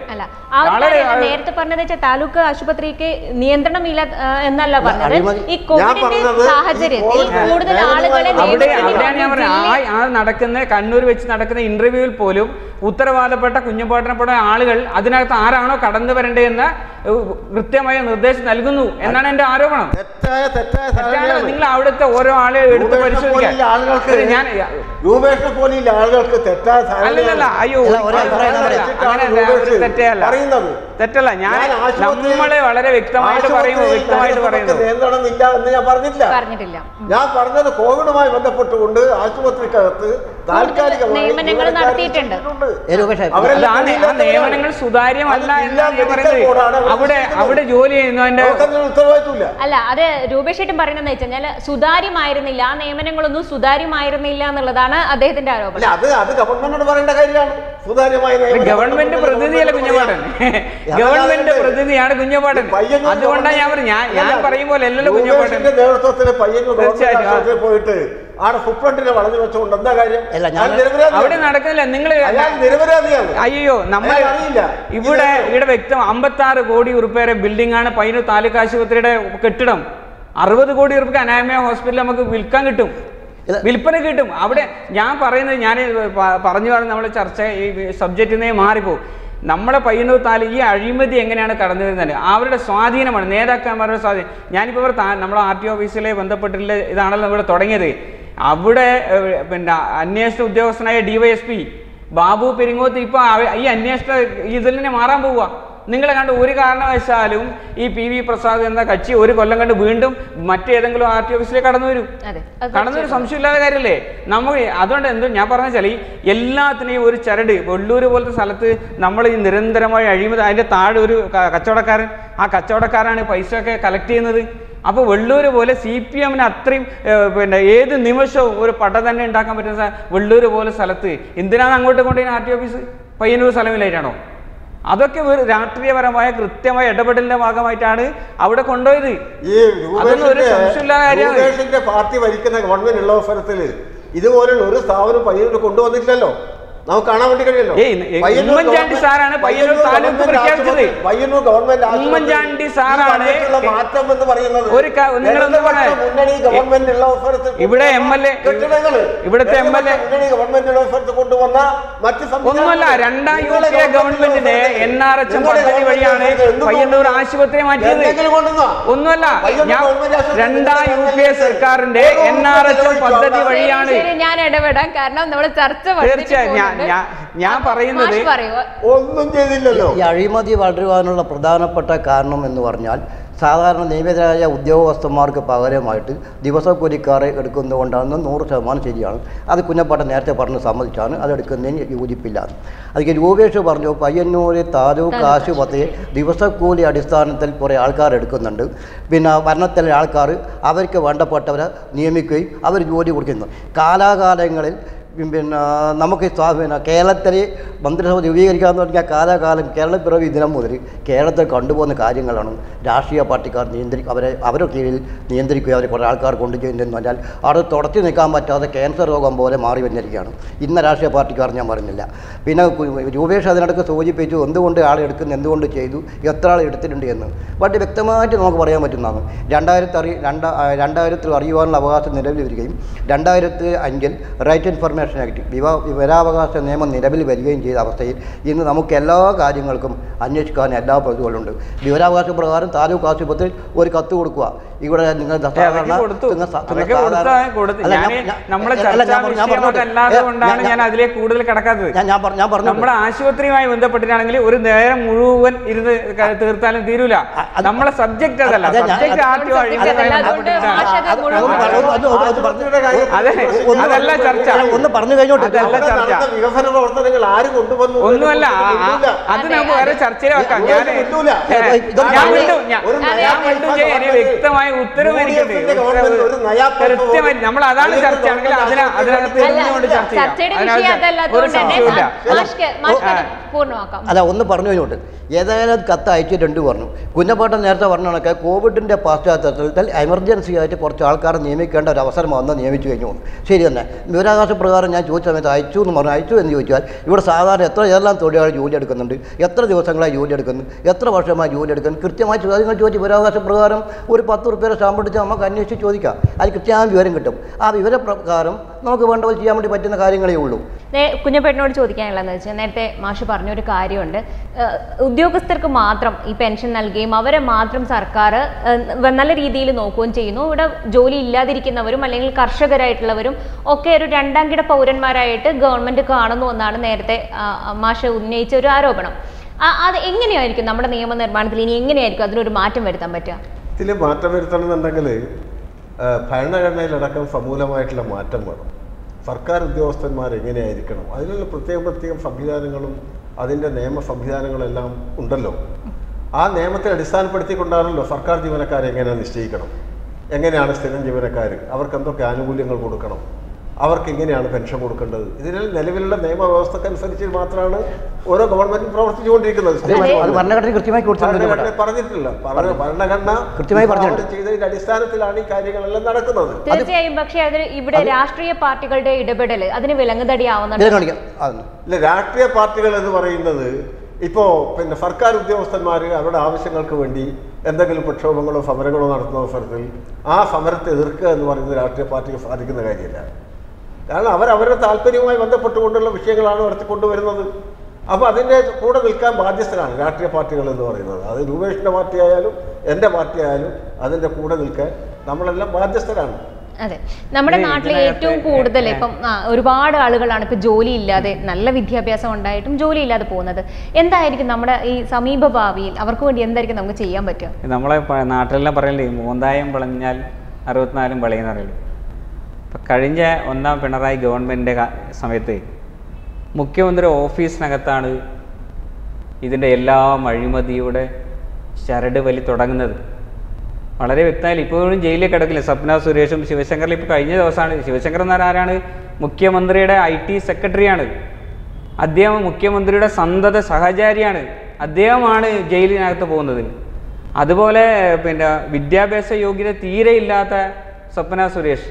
[SPEAKER 1] ആ ഒരു
[SPEAKER 3] വളരെ
[SPEAKER 1] കാര്യം നേരത്തെ പറഞ്ഞത് വെച്ചാൽ താലൂക്ക് ആശുപത്രിക്ക് നിയന്ത്രണമില്ല ആ, എന്നല്ല പറഞ്ഞത്
[SPEAKER 4] അഴിമതി-
[SPEAKER 1] ഈ കോവിഡിന്റെ
[SPEAKER 2] പറഞ്ഞത് ഈ
[SPEAKER 1] സാഹചര്യത്തിൽ
[SPEAKER 2] കോവിഡ്
[SPEAKER 1] കൂടുതൽ
[SPEAKER 2] വേദനയുമായി
[SPEAKER 1] ആളുകളെ
[SPEAKER 3] അവിടെ
[SPEAKER 1] നിയമിക്കേണ്ടി
[SPEAKER 3] അവിടെയാണ് ഞാൻ
[SPEAKER 1] വന്നു.
[SPEAKER 3] പറഞ്ഞത്
[SPEAKER 1] ജില്ലയിൽ-
[SPEAKER 3] ആ ആ നടക്കുന്ന കണ്ണൂർ വെച്ച് നടക്കുന്ന ഇന്റർവ്യൂവിൽ പോലും ഉത്തരവാദപ്പെട്ട കുഞ്ഞുപാട്ടനപ്പെട്ട ആളുകൾ അതിനകത്ത് ആരാണോ കടന്നു വരേണ്ടതെന്ന് ഏഹ്, കൃത്യമായ നിർദ്ദേശം നൽകുന്നു എന്നാണ് എന്റെ ആരോപണം
[SPEAKER 2] തെറ്റായ തെറ്റായ
[SPEAKER 3] തെറ്റാണ്
[SPEAKER 2] സാധനങ്ങളാണ്.
[SPEAKER 3] നിങ്ങൾ അവിടുത്തെ ഓരോ ആളെ എടുത്ത്
[SPEAKER 2] രൂപേഷിനെ
[SPEAKER 3] പരിശോധിക്കാൻ
[SPEAKER 2] പോലെയുള്ള ആളുകൾക്ക്
[SPEAKER 3] ഇത് ഞാൻ
[SPEAKER 2] രൂപേഷിനെ പോലെയുള്ള ആളുകൾക്ക് തെറ്റായ
[SPEAKER 3] അല്ലല്ല അയ്യോ
[SPEAKER 4] അല്ല, ഒരേ
[SPEAKER 3] ഒരിക്കലും
[SPEAKER 4] പറയാൻ
[SPEAKER 3] അങ്ങനെയല്ല.
[SPEAKER 2] വെച്ചിട്ടാണ്
[SPEAKER 3] അങ്ങനെയല്ല, ഒരു
[SPEAKER 2] രൂപേഷ്
[SPEAKER 3] തെറ്റല്ല
[SPEAKER 2] പറയുന്നത്.
[SPEAKER 3] തെറ്റല്ല ഞാൻ
[SPEAKER 2] ഞാൻ ആശുപത്രിയിൽ-
[SPEAKER 3] നമ്മളെ വളരെ വ്യക്തമായിട്ട് പറയുമ്പോൾ
[SPEAKER 2] ആശുപത്രിയിൽ
[SPEAKER 3] വ്യക്തമായിട്ട്
[SPEAKER 2] നഗരസഭയ്ക്ക്
[SPEAKER 3] പറയുന്നു
[SPEAKER 2] നിയന്ത്രണമില്ല എന്ന് ഞാൻ പറഞ്ഞിട്ടില്ല
[SPEAKER 1] പറഞ്ഞിട്ടില്ല
[SPEAKER 2] ഞാൻ പറഞ്ഞത് കോവിഡുമായി ബന്ധപ്പെട്ടുകൊണ്ട് ആശുപത്രിക്കകത്ത് താൽക്കാലികമായി
[SPEAKER 1] നിയമനങ്ങൾ
[SPEAKER 2] ജീവനക്കാരെ
[SPEAKER 1] നടത്തിയിട്ടുണ്ട്.
[SPEAKER 2] നിശ്ചയിച്ചിട്ടുണ്ട്.
[SPEAKER 4] ഏ, രൂപേഷേ,
[SPEAKER 3] അല്ല,
[SPEAKER 2] അവരെല്ലാം
[SPEAKER 3] ആ നേ- ആ നിയമനങ്ങൾ സുതാര്യമല്ല
[SPEAKER 2] അത് ജില്ലാ
[SPEAKER 3] എന്നാണ് ഞാൻ
[SPEAKER 2] മെഡിക്കൽ
[SPEAKER 3] പറയുന്നത്
[SPEAKER 2] ബോർഡാണ് അവിടെ
[SPEAKER 3] അവിടെ
[SPEAKER 2] നിശ്ചയിക്കുന്നത്.
[SPEAKER 3] അവിടെ ജോലി ചെയ്യുന്നതിന്റെ
[SPEAKER 2] അവർക്കതിന് ഉത്തരവാദിത്വമില്ല
[SPEAKER 1] അല്ല അത് രൂപേഷേട്ടും പറയുന്നത് വെച്ച് കഴിഞ്ഞാൽ സുതാര്യമായിരുന്നില്ല ആ നിയമനങ്ങളൊന്നും സുതാര്യമായിരുന്നില്ല എന്നുള്ളതാണ് അദ്ദേഹത്തിന്റെ
[SPEAKER 2] അല്ല
[SPEAKER 1] ആരോപണം
[SPEAKER 2] അത് അത് ഗവൺമെന്റിനോട് പറയേണ്ട കാര്യമാണ് സുതാര്യമായ നിയമനം
[SPEAKER 3] ഗവൺമെന്റ്
[SPEAKER 2] നടത്തുന്നത്
[SPEAKER 3] പ്രതിനിധിയല്ല കുഞ്ഞപാടൻ ഗവൺമെന്റ് പ്രതിനിധിയാണ് കുഞ്ഞപാടൻ
[SPEAKER 2] പയ്യന്നൂർ
[SPEAKER 3] അതുകൊണ്ടാണ് ഞാൻ പറഞ്ഞു ഞാൻ ഞാൻ
[SPEAKER 2] അല്ല,
[SPEAKER 3] പറയും പോലെ അല്ലല്ലോ കുഞ്ഞപാടൻ
[SPEAKER 2] രൂപേഷിന്റെ നേതൃത്വത്തിൽ പയ്യന്നൂർ ഗവൺമെന്റ്
[SPEAKER 3] തീർച്ചയായിട്ടും.
[SPEAKER 2] ആശുപത്രിയിൽ പോയിട്ട് ആടെ സൂപ്രണ്ടിനെ വളഞ്ഞു വെച്ചുകൊണ്ട് എന്താ കാര്യം
[SPEAKER 4] അല്ല, ഞാൻ-
[SPEAKER 2] അയാൾ നിരപരാധിയാണ്.
[SPEAKER 3] അവിടെ നടക്കുന്നില്ല നിങ്ങൾ
[SPEAKER 2] അയാൾ നിരപരാധിയാണ്
[SPEAKER 3] അയ്യോ നമ്മൾ
[SPEAKER 2] അയാൾ അറിയില്ല.
[SPEAKER 3] ഇവിടെ
[SPEAKER 2] ഇത്
[SPEAKER 3] ഇവിടെ വ്യക്തം അമ്പത്തി ആറ് കോടി ഉറുപ്പയുടെ ബിൽഡിംഗ് ആണ് പയ്യന്നൂർ താലൂക്ക് ആശുപത്രിയുടെ കെട്ടിടം അറുപത് കോടി ഉറുപ്പ അനാമയ ഹോസ്പിറ്റലിൽ നമുക്ക് വിൽക്കാൻ കിട്ടും
[SPEAKER 4] ഇത്
[SPEAKER 3] വിൽപ്പന കിട്ടും അവിടെ ഞാൻ പറയുന്നത് ഞാൻ പ- പറഞ്ഞു പറഞ്ഞ് നമ്മളെ ചർച്ച ഈ സബ്ജക്റ്റിൽ നിന്നേ മാറിപ്പോകും നമ്മളെ പയ്യന്നൂർ താലൂക്ക് ഈ അഴിമതി എങ്ങനെയാണ് കടന്നു വരുന്നത് അവരുടെ സ്വാധീനമാണ് നേതാക്കന്മാരുടെ സ്വാധീനം ഞാനിപ്പോൾ ഇവിടെ താ- നമ്മുടെ ആർ ടി ഓഫീസിലെ ബന്ധപ്പെട്ടിട്ടുള്ള ഇതാണല്ലോ ഇവിടെ തുടങ്ങിയത് അവിടെ ഏഹ്, പിന്നെ അന്വേഷണ ഉദ്യോഗസ്ഥനായ ഡിവൈഎസ്പി ബാബു പെരിങ്ങോത്ത് ഇപ്പൊ അവ- ഈ അന്വേഷണ ഇതിൽ തന്നെ മാറാൻ പോവുക നിങ്ങളെ കണ്ട് ഒരു കാരണവശാലും ഈ പി വി പ്രസാദ് എന്ന കക്ഷി ഒരു കൊല്ലം കണ്ട് വീണ്ടും മറ്റേതെങ്കിലും ആർ ടി ഓഫീസിലേക്ക് കടന്നു വരും
[SPEAKER 1] അതെ അത്
[SPEAKER 3] കടന്നൊരു സംശയമില്ലാത്ത കാര്യമല്ലേ നമുക്ക് അതുകൊണ്ട് എന്തോ ഞാൻ പറഞ്ഞ വെച്ചാൽ ഈ എല്ലാത്തിനെയും ഒരു ചരട് വെള്ളൂർ പോലത്തെ സ്ഥലത്ത് നമ്മൾ ഈ നിരന്തരമായി അഴിമതി അതിൻ്റെ താഴെ ഒരു ക- കച്ചവടക്കാരൻ ആ കച്ചവടക്കാരാണ് പൈസ ഒക്കെ കളക്ട് ചെയ്യുന്നത് അപ്പോൾ വെള്ളൂർ പോലെ സി പി എമ്മിന് അത്രയും ഏഹ്, പിന്നെ ഏത് നിമിഷവും ഒരു പട തന്നെ ഉണ്ടാക്കാൻ പറ്റുന്ന സ്ഥ- വെള്ളൂർ പോലെ സ്ഥലത്ത് എന്തിനാണ് അങ്ങോട്ട് കൊണ്ടുപോയി ആർ ടി ഓഫീസ് പയ്യന്നൂർ സ്ഥലമില്ലായിട്ടാണോ അതൊക്കെ ഒരു രാഷ്ട്രീയപരമായ കൃത്യമായ ഇടപെടലിന്റെ ഭാഗമായിട്ടാണ് അവിടെ കൊണ്ടുപോയത്
[SPEAKER 2] ഈ
[SPEAKER 3] അതൊന്നും ഒരു
[SPEAKER 2] രൂപേഷിന്റെ
[SPEAKER 3] സംശയമില്ലാത്ത കാര്യമാണ്.
[SPEAKER 2] രൂപേഷിന്റെ പാർട്ടി ഭരിക്കുന്ന ഗവൺമെന്റ് ഉള്ള അവസരത്തിൽ ഇതുപോലുള്ള ഒരു സ്ഥാപനം പയ്യന്നൂർ കൊണ്ടുവന്നിട്ടില്ലല്ലോ നമുക്ക് കാണാൻ വേണ്ടി കഴിയല്ലോ
[SPEAKER 3] ഏയ്, ഏയ്,
[SPEAKER 2] പയ്യന്നൂർ
[SPEAKER 3] ഉമ്മൻചാണ്ടി
[SPEAKER 2] ഗവൺമെന്റ്-
[SPEAKER 3] സാറാണ് പയ്യന്നൂർ താലൂക്ക്
[SPEAKER 2] ഗവൺമെന്റ്
[SPEAKER 3] പ്രഖ്യാപിച്ചത്.
[SPEAKER 2] ആശുപത്രി- പയ്യന്നൂർ ഗവൺമെന്റ് ആശുപത്രി
[SPEAKER 3] ഉമ്മൻചാണ്ടി
[SPEAKER 2] ഈ
[SPEAKER 3] സാറാണ്
[SPEAKER 2] വന്നിട്ടുള്ള മാറ്റം എന്ന് പറയുന്നത്
[SPEAKER 3] ഒരു ക- നിങ്ങളൊന്ന്
[SPEAKER 2] ഇടതുപക്ഷ
[SPEAKER 3] പറഞ്ഞേ.
[SPEAKER 2] മുന്നണി ഗവൺമെന്റ് ഉള്ള അവസരത്തിൽ
[SPEAKER 3] ഇവിടെ
[SPEAKER 2] കൊണ്ടുവന്ന
[SPEAKER 3] MLA
[SPEAKER 2] കെട്ടിടങ്ങള്
[SPEAKER 3] ഇവിടുത്തെ
[SPEAKER 2] ഇടതുപക്ഷ
[SPEAKER 3] MLA
[SPEAKER 2] മുന്നണി ഗവൺമെന്റ് ഉള്ള അവസരത്തിൽ കൊണ്ടുവന്ന മറ്റ് സംവിധാനങ്ങൾ
[SPEAKER 3] ഒന്നുമല്ല രണ്ടാം യു
[SPEAKER 2] നിങ്ങളുടെ
[SPEAKER 3] പി എ ഗവൺമെന്റിന്റെ
[SPEAKER 2] ഗവൺമെന്റ്
[SPEAKER 3] എൻ ആർ എച്ച്
[SPEAKER 2] നിങ്ങളുടെ
[SPEAKER 3] പദ്ധതി വഴിയാണ്
[SPEAKER 2] ഗവൺമെന്റ് എന്ത്
[SPEAKER 3] പയ്യന്നൂർ
[SPEAKER 2] കൊണ്ടുവന്നു?
[SPEAKER 3] ആശുപത്രി മാറ്റിയത്
[SPEAKER 2] എന്തെങ്കിലും കൊണ്ടുവന്നോ?
[SPEAKER 3] ഒന്നുമല്ല
[SPEAKER 2] പയ്യന്നൂർ
[SPEAKER 3] ഞാൻ
[SPEAKER 2] ഗവൺമെന്റ് ആശുപത്രി
[SPEAKER 3] രണ്ടാം യു പി എ സർക്കാരിന്റെ
[SPEAKER 2] ഓരോ
[SPEAKER 3] എൻ ആർ എച്ച്
[SPEAKER 2] ചെലവഴിച്ചു.
[SPEAKER 3] പദ്ധതി
[SPEAKER 2] അവിടെ
[SPEAKER 3] വഴിയാണ്
[SPEAKER 1] ശരി, ഞാൻ ഇടപെടാം കാരണം നമ്മൾ ചർച്ച
[SPEAKER 3] തീർച്ചയായും ഞാൻ ഞാൻ ഞാൻ പറയുന്നത്
[SPEAKER 1] പറയൂ
[SPEAKER 2] ഒന്നും ചെയ്തില്ലല്ലോ
[SPEAKER 4] ഈ അഴിമതി വളരുവാനുള്ള പ്രധാനപ്പെട്ട കാരണം എന്ന് പറഞ്ഞാൽ സാധാരണ നിയമിതരായ ഉദ്യോഗസ്ഥന്മാർക്ക് പകരമായിട്ട് ദിവസക്കൂലിക്കാരെ എടുക്കുന്നതുകൊണ്ടാണെന്ന് നൂറ് ശതമാനം ശരിയാണ് അത് കുഞ്ഞപ്പാട്ടൻ നേരത്തെ പറഞ്ഞ് സമ്മതിച്ചാണ് അത് എടുക്കുന്നതിന് യോജിപ്പില്ല അതിൽ രൂപേഷ് പറഞ്ഞു പയ്യന്നൂര് താലൂക്ക് ആശുപത്രി ദിവസക്കൂലി അടിസ്ഥാനത്തിൽ കുറേ ആൾക്കാർ എടുക്കുന്നുണ്ട് പിന്നെ ഭരണത്തിലെ ആൾക്കാർ അവർക്ക് വേണ്ടപ്പെട്ടവരെ നിയമിക്കുകയും അവർ ജോലി കൊടുക്കുന്നു കാലാകാലങ്ങളിൽ പിന്നെ നമുക്ക് സ്വാ- പിന്നെ കേരളത്തിൽ മന്ത്രിസഭ രൂപീകരിക്കാന്ന് പറഞ്ഞാൽ കാലാകാലം കേരളപ്പിറവി ദിനം മുതൽ കേരളത്തിൽ കണ്ടുപോകുന്ന കാര്യങ്ങളാണ് രാഷ്ട്രീയ പാർട്ടിക്കാർ നിയന്ത്രി അവരെ അവരുടെ കീഴിൽ നിയന്ത്രിക്കുകയും അവരെ കുറേ ആൾക്കാർ കൊണ്ടു ചെയ്യുന്നതെന്ന് പറഞ്ഞാൽ അവിടെ തുടച്ചു നിൽക്കാൻ പറ്റാതെ ക്യാൻസർ രോഗം പോലെ മാറി വന്നിരിക്കുകയാണ് ഇന്ന രാഷ്ട്രീയ പാർട്ടിക്കാർ ഞാൻ പറയുന്നില്ല പിന്നെ കു- രൂപേഷ് അതിനിടയ്ക്ക് സൂചിപ്പിച്ചു എന്തുകൊണ്ട് ആളെ എടുക്കുന്നു എന്തുകൊണ്ട് ചെയ്തു എത്ര ആൾ എടുത്തിട്ടുണ്ട് എന്ന് ബട്ട് വ്യക്തമായിട്ട് നമുക്ക് പറയാൻ പറ്റുന്നതാണ് രണ്ടായിരത്തി അറി രണ്ടാ രണ്ടായിരത്തിൽ അറിയുവാനുള്ള അവകാശം നിലവിൽ വരികയും രണ്ടായിരത്തി അഞ്ചിൽ റൈറ്റ് ഇൻഫർമേഷൻ ആക്ട് വിവാ വിവരാവകാശ നിയമം നിലവിൽ വരികയും ചെയ്ത അവസ്ഥയിൽ ഇന്ന് നമുക്ക് എല്ലാ കാര്യങ്ങൾക്കും അന്വേഷിക്കാൻ എല്ലാ പ്രതികളുണ്ട് വിവരാവകാശ പ്രകാരം താലൂക്ക് ആശുപത്രിയിൽ ഒരു കത്ത് കൊടുക്കുക ഇവിടെ നിങ്ങൾ
[SPEAKER 3] അതൊക്കെ കൊടുത്തു. അതൊക്കെ കൊടുത്താ കൊടുത്തു. ഞാന് നമ്മളെ ചർച്ചാ വിഷയമൊക്കെ അല്ലാതെ കൊണ്ടാണ് ഞാൻ അതിലേക്ക് കൂടുതൽ കിടക്കാത്തത്
[SPEAKER 4] ഞാൻ ഞാൻ പറ- ഞാൻ പറഞ്ഞു
[SPEAKER 3] നമ്മുടെ ആശുപത്രിയുമായി ബന്ധപ്പെട്ടിട്ടാണെങ്കിൽ ഒരു നേരം മുഴുവൻ ഇരുന്ന് ക- തീർത്താലും തീരൂല നമ്മളെ സബ്ജക്ട് അതല്ല
[SPEAKER 4] അതെ, ഞാൻ-
[SPEAKER 3] subject R T O
[SPEAKER 1] subject അതല്ല. അതുകൊണ്ട് മാഷ് അത്
[SPEAKER 4] അത്
[SPEAKER 1] മുഴുവൻ
[SPEAKER 4] ഒന്ന്
[SPEAKER 1] പറഞ്ഞു.
[SPEAKER 4] ഒന്ന് ഒന്ന് ഒന്ന് പറഞ്ഞു.
[SPEAKER 3] അതെ
[SPEAKER 4] ഒന്ന്
[SPEAKER 3] അതല്ല ചർച്ച
[SPEAKER 4] ഒന്ന് പറഞ്ഞു കഴിഞ്ഞോട്ടെ
[SPEAKER 3] അതല്ല
[SPEAKER 2] അവിടെ
[SPEAKER 3] ചർച്ച
[SPEAKER 2] നടന്ന വികസന പ്രവർത്തനങ്ങൾ ആര് കൊണ്ടുവന്നു
[SPEAKER 3] ഒന്നുമല്ല ആ- ആ-
[SPEAKER 2] മിണ്ടൂല.
[SPEAKER 3] അത് നമുക്ക് വേറെ ചർച്ചയിൽ വെക്കാം
[SPEAKER 2] ഞാൻ
[SPEAKER 3] ഞാൻ
[SPEAKER 2] മിണ്ടൂല.
[SPEAKER 3] ഞാൻ മിണ്ടും ഞാൻ
[SPEAKER 2] ഒരു നയാ
[SPEAKER 3] ഞാൻ
[SPEAKER 2] പൈസ
[SPEAKER 3] മിണ്ടും ചെയ്യാൻ
[SPEAKER 2] ഗവൺമെന്റ്
[SPEAKER 3] വ്യക്തമായ ഉത്തരവ്
[SPEAKER 2] യു ഡി
[SPEAKER 3] എനിക്കുണ്ട്
[SPEAKER 2] എഫിന്റെ ഗവൺമെന്റ് ഒരു നയാ പൈസ
[SPEAKER 3] കൃത്യമായി
[SPEAKER 2] പോലും
[SPEAKER 3] നമ്മൾ അതാണ്
[SPEAKER 2] അതിന്
[SPEAKER 3] ചർച്ചയാണെങ്കിൽ അതിന് അതിനകത്ത്
[SPEAKER 2] അല്ല,
[SPEAKER 3] ഇരുന്നുകൊണ്ട് ചർച്ച ചെയ്യാം
[SPEAKER 1] ചർച്ചയുടെ
[SPEAKER 3] അതിനകത്ത്
[SPEAKER 1] വിഷയം
[SPEAKER 3] ഒരു
[SPEAKER 1] അതല്ലാത്തതുകൊണ്ട് തന്നെ
[SPEAKER 3] സംശയവുമില്ല
[SPEAKER 1] മാഷ്ക്ക് മാഷ്ക്ക് അത് പൂർണ്ണമാക്കാം
[SPEAKER 4] അല്ല ഒന്ന് പറഞ്ഞു കഴിഞ്ഞോട്ട് ഏതായാലും കത്ത് അയച്ചിട്ടുണ്ട് പറഞ്ഞു കുഞ്ഞപ്പാട്ടൻ നേരത്തെ പറഞ്ഞ കണക്ക് കോവിഡിൻ്റെ പശ്ചാത്തലത്തിൽ എമർജൻസി ആയിട്ട് കുറച്ച് ആൾക്കാരെ നിയമിക്കേണ്ട ഒരു അവസരം വന്ന് നിയമിച്ചു കഴിഞ്ഞു ശരി തന്നെ വിവരാവകാശ പ്രകാരം ഞാൻ ചോദിച്ച സമയത്ത് അയച്ചു എന്ന് പറഞ്ഞു അയച്ചു എന്ന് ചോദിച്ചാൽ ഇവിടെ സാ സാധാരണ എത്ര ഏതെല്ലാം തൊഴിലാളി ജോലി എടുക്കുന്നുണ്ട് എത്ര ദിവസങ്ങളായി ജോലി എടുക്കുന്നു എത്ര വർഷമായി ജോലി എടുക്കുന്നു കൃത്യമായി ചോദ്യങ്ങൾ ചോദിച്ച് വിവരാവകാശ പ്രകാരം ഒരു പത്ത് റുപ്യയുടെ സ്റ്റാമ്പ് എടുത്ത് നമുക്ക് അന്വേഷിച്ച് ചോദിക്കാം അത് കൃത്യമായ വിവരം കിട്ടും ആ വിവരപ്രകാരം നമുക്ക് വേണ്ട പോലെ ചെയ്യാൻ വേണ്ടി പറ്റുന്ന കാര്യങ്ങളേ ഉള്ളൂ
[SPEAKER 1] നേ- കുഞ്ഞപ്പേട്ടനോട് ചോദിക്കാനുള്ളതെന്ന് വെച്ചാൽ നേരത്തെ മാഷ് പറഞ്ഞൊരു കാര്യമുണ്ട് ഏഹ് ഉദ്യോഗസ്ഥർക്ക് മാത്രം ഈ പെൻഷൻ നൽകുകയും അവരെ മാത്രം സർക്കാർ ഏഹ് നല്ല രീതിയിൽ നോക്കുകയും ചെയ്യുന്നു ഇവിടെ ജോലി ഇല്ലാതിരിക്കുന്നവരും അല്ലെങ്കിൽ കർഷകരായിട്ടുള്ളവരും ഒക്കെ ഒരു രണ്ടാം കിട പൗരന്മാരായിട്ട് ഗവൺമെന്റ് കാണുന്നു എന്നാണ് നേരത്തെ ആ, മാഷ് ഉന്നയിച്ച ഒരു ആരോപണം ആ- അത് എങ്ങനെയായിരിക്കും നമ്മുടെ നിയമനിർമ്മാണത്തിൽ ഇനി എങ്ങനെയായിരിക്കും അതിനൊരു മാറ്റം വരുത്താൻ പറ്റുക
[SPEAKER 2] ഇതിൽ മാറ്റം വരുത്തണമെന്നുണ്ടെങ്കിൽ ആ, ഭരണഘടനയിലടക്കം സമൂലമായിട്ടുള്ള മാറ്റം വേണം സർക്കാർ ഉദ്യോഗസ്ഥന്മാർ എങ്ങനെയായിരിക്കണം അതിനുള്ള പ്രത്യേകം പ്രത്യേകം സംവിധാനങ്ങളും അതിൻ്റെ നിയമ സംവിധാനങ്ങളെല്ലാം ഉണ്ടല്ലോ ആ നിയമത്തെ അടിസ്ഥാനപ്പെടുത്തിക്കൊണ്ടാണല്ലോ സർക്കാർ ജീവനക്കാരെ എങ്ങനെ നിശ്ചയിക്കണം എങ്ങനെയാണ് സ്ഥിരം ജീവനക്കാർ അവർക്ക് എന്തൊക്കെ ആനുകൂല്യങ്ങൾ കൊടുക്കണം അവർക്ക് എങ്ങനെയാണ് പെൻഷൻ കൊടുക്കേണ്ടത് ഇതിൽ നിലവിലുള്ള നിയമവ്യവസ്ഥക്കനുസരിച്ച് മാത്രമാണ് ഓരോ ഗവൺമെന്റും പ്രവർത്തിച്ചുകൊണ്ടിരിക്കുന്നത്
[SPEAKER 4] അത് അത് ഭരണഘടന കൃത്യമായി കൊടുത്തിട്ടുണ്ട്
[SPEAKER 2] ഭരണഘടന പറഞ്ഞിട്ടില്ല പറഞ്ഞ- ഭരണഘടന
[SPEAKER 4] കൃത്യമായി
[SPEAKER 2] വിഭാവനം
[SPEAKER 4] പറഞ്ഞിട്ടുണ്ട്.
[SPEAKER 2] ചെയ്തതിന്റെ അടിസ്ഥാനത്തിലാണ് ഈ കാര്യങ്ങളെല്ലാം നടക്കുന്നത്
[SPEAKER 1] തീർച്ചയായും പക്ഷേ അത് ഇവിടെ രാഷ്ട്രീയ പാർട്ടികളുടെ ഇടപെടൽ അതിന് വിലങ്ങുതടിയാവുന്നുണ്ട്
[SPEAKER 4] ഇതിൽ കാണിക്കാം അതൊന്ന്
[SPEAKER 2] ഇല്ല രാഷ്ട്രീയ പാർട്ടികൾ എന്ന് പറയുന്നത് ഇപ്പോൾ പിന്നെ സർക്കാർ ഉദ്യോഗസ്ഥന്മാർ അവരുടെ ആവശ്യങ്ങൾക്ക് വേണ്ടി എന്തെങ്കിലും പ്രക്ഷോഭങ്ങളോ സമരങ്ങളോ നടത്തുന്ന അവസരത്തിൽ ആ സമരത്തെ എതിർക്കുക എന്ന് പറയുന്നത് രാഷ്ട്രീയ പാർട്ടിക്ക് സാധിക്കുന്ന കാര്യമില്ല കാരണം അവർ അവരുടെ താല്പര്യവുമായി ബന്ധപ്പെട്ടുകൊണ്ടുള്ള വിഷയങ്ങളാണ് ഉയർത്തി കൊണ്ടുവരുന്നത് അപ്പോൾ അതിൻ്റെ കൂടെ നിൽക്കാൻ ബാധ്യസ്ഥരാണ് രാഷ്ട്രീയ പാർട്ടികൾ എന്ന് പറയുന്നത് അത് രൂപേഷിൻ്റെ പാർട്ടി ആയാലും എൻ്റെ പാർട്ടി ആയാലും അതിൻ്റെ കൂടെ നിൽക്കാൻ നമ്മളെല്ലാം ബാധ്യസ്ഥരാണ്
[SPEAKER 1] അതെ നമ്മുടെ
[SPEAKER 3] ഇത്
[SPEAKER 1] നാട്ടിൽ
[SPEAKER 3] ഇതിനകത്ത്
[SPEAKER 1] ഏറ്റവും കൂടുതൽ ഇപ്പം ആ, ഒരുപാട് ആളുകളാണ് ഇപ്പൊ ജോലി ഇല്ലാതെ നല്ല വിദ്യാഭ്യാസം ഉണ്ടായിട്ടും ജോലി ഇല്ലാതെ പോകുന്നത് എന്തായിരിക്കും നമ്മുടെ ഈ സമീപ ഭാവിയിൽ അവർക്ക് വേണ്ടി എന്തായിരിക്കും നമുക്ക് ചെയ്യാൻ പറ്റുക
[SPEAKER 3] നമ്മളെ പ- നാട്ടിലെല്ലാം പറയണ്ടേ മൂന്നായം വിളഞ്ഞാൽ അറുപത്തിനാലും വിളയെന്ന് പറയുള്ളൂ ഇപ്പം കഴിഞ്ഞ ഒന്നാം പിണറായി ഗവൺമെൻറ്റിൻ്റെ സമയത്ത് മുഖ്യമന്ത്രി ഓഫീസിനകത്താണ് ഇതിൻ്റെ എല്ലാ അഴിമതിയുടെ ചരട് വലി തുടങ്ങുന്നത് വളരെ വ്യക്തമായി ഇപ്പോഴും ജയിലിൽ കിടക്കില്ല സ്വപ്ന സുരേഷും ശിവശങ്കറിൽ ഇപ്പോൾ കഴിഞ്ഞ ദിവസമാണ് ശിവശങ്കർ എന്ന് പറഞ്ഞാൽ ആരാണ് മുഖ്യമന്ത്രിയുടെ ഐ ടി സെക്രട്ടറിയാണ് അദ്ദേഹം മുഖ്യമന്ത്രിയുടെ സന്തത സഹചാരിയാണ് അദ്ദേഹമാണ് ജയിലിനകത്ത് പോകുന്നത് അതുപോലെ പിന്നെ വിദ്യാഭ്യാസ യോഗ്യത തീരെ ഇല്ലാത്ത സ്വപ്ന സുരേഷ്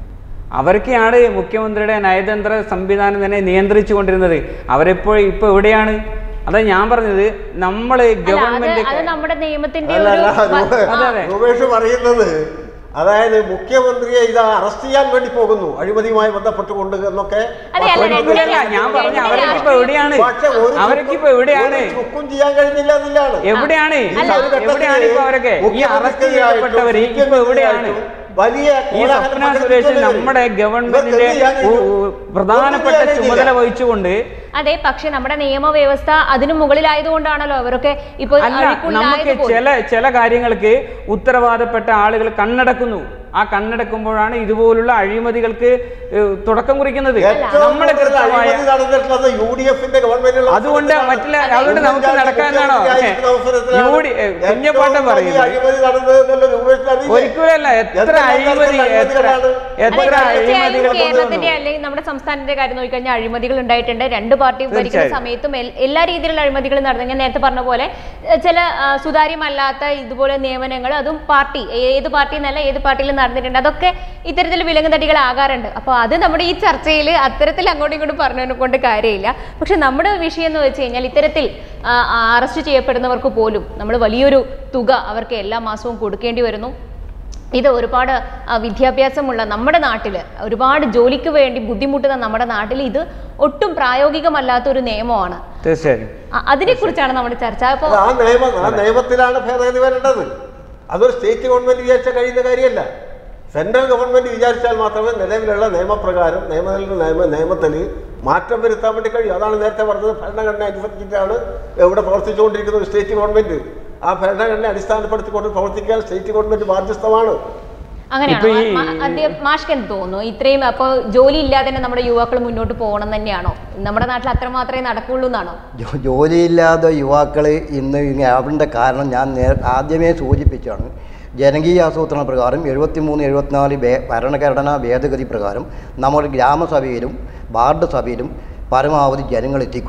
[SPEAKER 3] അവർക്കാണ് മുഖ്യമന്ത്രിയുടെ നയതന്ത്ര സംവിധാനം തന്നെ നിയന്ത്രിച്ചു കൊണ്ടിരുന്നത് അവരെപ്പോൾ ഇപ്പോൾ എവിടെയാണ് അതാ ഞാൻ പറഞ്ഞത് നമ്മൾ
[SPEAKER 1] അല്ല അത്
[SPEAKER 3] ഗവൺമെന്റ്
[SPEAKER 1] അത് നമ്മുടെ നിയമത്തിന്റെ
[SPEAKER 2] അല്ല,
[SPEAKER 1] ഒരു
[SPEAKER 2] അല്ല,
[SPEAKER 1] വ-
[SPEAKER 2] രൂപേ-
[SPEAKER 3] അതെ, അതെ.
[SPEAKER 2] രൂപേഷ് പറയുന്നത് അതായത് മുഖ്യമന്ത്രിയെ ഇത് അറസ്റ്റ് ചെയ്യാൻ വേണ്ടി പോകുന്നു അഴിമതിയുമായി ബന്ധപ്പെട്ടുകൊണ്ട് എന്നൊക്കെ
[SPEAKER 1] അതെ, അല്ല,
[SPEAKER 3] ഒരിക്കലല്ല ഞാൻ പറഞ്ഞ അവരൊക്കെ ഇപ്പൊ എവിടെയാണ്
[SPEAKER 2] പക്ഷെ ഒരു
[SPEAKER 3] അവരൊക്കെ ഇപ്പൊ എവിടെയാണ്
[SPEAKER 2] ഒരു ചുക്കും ചെയ്യാൻ കഴിഞ്ഞില്ല എന്നില്ലാണ്
[SPEAKER 3] എവിടെയാണ്
[SPEAKER 2] ഈ കാലഘട്ടത്തില്
[SPEAKER 3] എവിടെയാണ് ഇപ്പൊ അവരൊക്കെ ഈ അറസ്റ്റ്
[SPEAKER 2] മുഖ്യമന്ത്രിയായിട്ടും
[SPEAKER 3] ചെയ്യപ്പെട്ടവര് ഇപ്പൊ എവിടെയാണ്
[SPEAKER 2] വലിയ
[SPEAKER 3] ഈ
[SPEAKER 2] കോലാഹലം
[SPEAKER 3] സ്വപ്ന സുരേഷ്
[SPEAKER 2] പ്രകടിപ്പിച്ചവര്
[SPEAKER 3] നമ്മുടെ ഗവൺമെന്റിന്റെ
[SPEAKER 2] ഇവർക്ക് എന്ത് ചെയ്യാൻ
[SPEAKER 3] ഉ-
[SPEAKER 2] കഴിഞ്ഞു?
[SPEAKER 3] ഉ- പ്രധാനപ്പെട്ട
[SPEAKER 2] ഒന്നും ചെയ്യാൻ
[SPEAKER 3] ചുമതല
[SPEAKER 2] കഴിഞ്ഞില്ല.
[SPEAKER 3] വഹിച്ചുകൊണ്ട്
[SPEAKER 1] അതെ പക്ഷെ നമ്മുടെ നിയമവ്യവസ്ഥ അതിന് മുകളിലായതുകൊണ്ടാണല്ലോ അവരൊക്കെ ഇപ്പൊ
[SPEAKER 3] അല്ല നമുക്ക്
[SPEAKER 1] അഴിക്കുള്ളിലായത് പോലും.
[SPEAKER 3] ചില ചില കാര്യങ്ങൾക്ക് ഉത്തരവാദപ്പെട്ട ആളുകൾ കണ്ണടക്കുന്നു ആ കണ്ണടക്കുമ്പോഴാണ് ഇതുപോലുള്ള അഴിമതികൾക്ക് ഏഹ്, തുടക്കം കുറിക്കുന്നത്
[SPEAKER 2] ഏറ്റവും
[SPEAKER 3] നമ്മൾ
[SPEAKER 2] കൂടുതൽ
[SPEAKER 3] കൃത്യമായ
[SPEAKER 2] അഴിമതി നടന്നിട്ടുള്ളത് യു ഡി എഫിന്റെ ഗവൺമെന്റിലുള്ള
[SPEAKER 3] അതുകൊണ്ട്
[SPEAKER 2] അവസരത്തിലാണ്.
[SPEAKER 3] മറ്റുള്ള അതുകൊണ്ട് നമുക്ക്
[SPEAKER 2] ഉമ്മൻചാണ്ടി
[SPEAKER 3] നടക്കാനാണോ
[SPEAKER 2] മുഖ്യമന്ത്രിയായിരിക്കുന്ന അവസരത്തിലാണ്
[SPEAKER 3] യു ഡി- ഏ, കുഞ്ഞപ്പാട്ടൻ
[SPEAKER 2] ഏറ്റവും വലിയ
[SPEAKER 3] പറയുന്നത്
[SPEAKER 2] അഴിമതി നടന്നതെന്നുള്ള രൂപേഷിന് അറിയില്ലേ?
[SPEAKER 3] ഒരിക്കലല്ല എത്ര
[SPEAKER 2] എന്തെല്ലാം
[SPEAKER 3] അഴിമതി
[SPEAKER 2] തരത്തിലുള്ള
[SPEAKER 3] എത്ര
[SPEAKER 2] അഴിമതികളാണ്?
[SPEAKER 3] എത്ര
[SPEAKER 1] അതെ, തീർച്ചയായും
[SPEAKER 3] അഴിമതികൾ
[SPEAKER 1] കേരളത്തിന്റെ
[SPEAKER 3] കൊണ്ടുവന്നു
[SPEAKER 1] അല്ലെങ്കിൽ നമ്മുടെ സംസ്ഥാനത്തിന്റെ കാര്യം നോക്കിക്കഴിഞ്ഞാൽ അഴിമതികൾ ഉണ്ടായിട്ടുണ്ട് രണ്ട് പാർട്ടി ഭരിക്കുന്ന
[SPEAKER 3] തീർച്ചയായും.
[SPEAKER 1] സമയത്തും എൽ- എല്ലാ രീതിയിലുള്ള അഴിമതികൾ നടന്നു ഞാൻ നേരത്തെ പറഞ്ഞ പോലെ ഏഹ്, ചില ആ, സുതാര്യമല്ലാത്ത ഇതുപോലെ നിയമനങ്ങൾ അതും പാർട്ടി ഏത് പാർട്ടി എന്നല്ല ഏത് പാർട്ടിയിലും നടന്നിട്ടുണ്ട് അതൊക്കെ ഇത്തരത്തിൽ വിലങ്ങുതടികളാകാറുണ്ട് അപ്പോൾ അത് നമ്മുടെ ഈ ചർച്ചയിൽ അത്തരത്തിൽ അങ്ങോട്ടും ഇങ്ങോട്ടും പറഞ്ഞതിനെ കൊണ്ട് കാര്യമില്ല പക്ഷെ നമ്മുടെ വിഷയം എന്ന് വെച്ച് കഴിഞ്ഞാൽ ഇത്തരത്തിൽ ആ, ആ, അറസ്റ്റ് ചെയ്യപ്പെടുന്നവർക്ക് പോലും നമ്മൾ വലിയൊരു തുക അവർക്ക് എല്ലാ മാസവും കൊടുക്കേണ്ടി വരുന്നു ഇത് ഒരുപാട് ആ, വിദ്യാഭ്യാസമുള്ള നമ്മുടെ നാട്ടിൽ ഒരുപാട് ജോലിക്ക് വേണ്ടി ബുദ്ധിമുട്ടുന്ന നമ്മുടെ നാട്ടിൽ ഇത് ഒട്ടും പ്രായോഗികമല്ലാത്ത ഒരു നിയമമാണ്
[SPEAKER 3] തീർച്ചയായും
[SPEAKER 1] അ- അതിനെക്കുറിച്ചാണ് നമ്മുടെ ചർച്ച അപ്പോൾ
[SPEAKER 2] അത് ആ നിയമം ആ നിയമത്തിലാണ് ഭേദഗതി വരേണ്ടത് അതൊരു സ്റ്റേറ്റ് ഗവൺമെന്റ് വിചാരിച്ച കഴിയുന്ന കാര്യമല്ല സെൻട്രൽ ഗവൺമെന്റ് വിചാരിച്ചാൽ മാത്രമേ നിലവിലുള്ള നിയമപ്രകാരം നിയമ നിയമ നിയമത്തിൽ മാറ്റം വരുത്താൻ വേണ്ടി കഴിയും അതാണ് നേരത്തെ പറഞ്ഞത് ഭരണഘടന അനുസരിച്ചിട്ടാണ് ഇവിടെ പ്രവർത്തിച്ചുകൊണ്ടിരിക്കുന്നത് സ്റ്റേറ്റ് ഗവൺമെന്റ് ആ ഭരണഘടന അടിസ്ഥാനപ്പെടുത്തിക്കൊണ്ട് പ്രവർത്തിക്കാൻ സ്റ്റേറ്റ് ഗവൺമെന്റ് ബാധ്യസ്ഥമാണ്
[SPEAKER 1] അങ്ങനെയാണോ
[SPEAKER 3] ഇപ്പൊ ഈ-
[SPEAKER 1] മാ- അദ്ദേഹം മാഷ്ക്ക് എന്ത് തോന്നുന്നു ഇത്രയും അപ്പോൾ ജോലി ഇല്ലാതെ തന്നെ നമ്മുടെ യുവാക്കൾ മുന്നോട്ട് പോകണം തന്നെയാണോ നമ്മുടെ നാട്ടിൽ അത്ര മാത്രമേ നടക്കുള്ളൂ എന്നാണോ
[SPEAKER 4] ജോ- ജോലിയില്ലാത്ത യുവാക്കൾ ഇന്ന് ഇങ്ങനെ ആവേണ്ട കാരണം ഞാൻ നേ ആദ്യമേ സൂചിപ്പിച്ചാണ് ജനകീയ ആസൂത്രണ പ്രകാരം എഴുപത്തിമൂന്ന് എഴുപത്തിനാല് ഭേ ഭരണഘടനാ ഭേദഗതി പ്രകാരം നമ്മുടെ ഗ്രാമസഭയിലും വാർഡ് സഭയിലും പരമാവധി ജനങ്ങൾ എത്തിക്കുക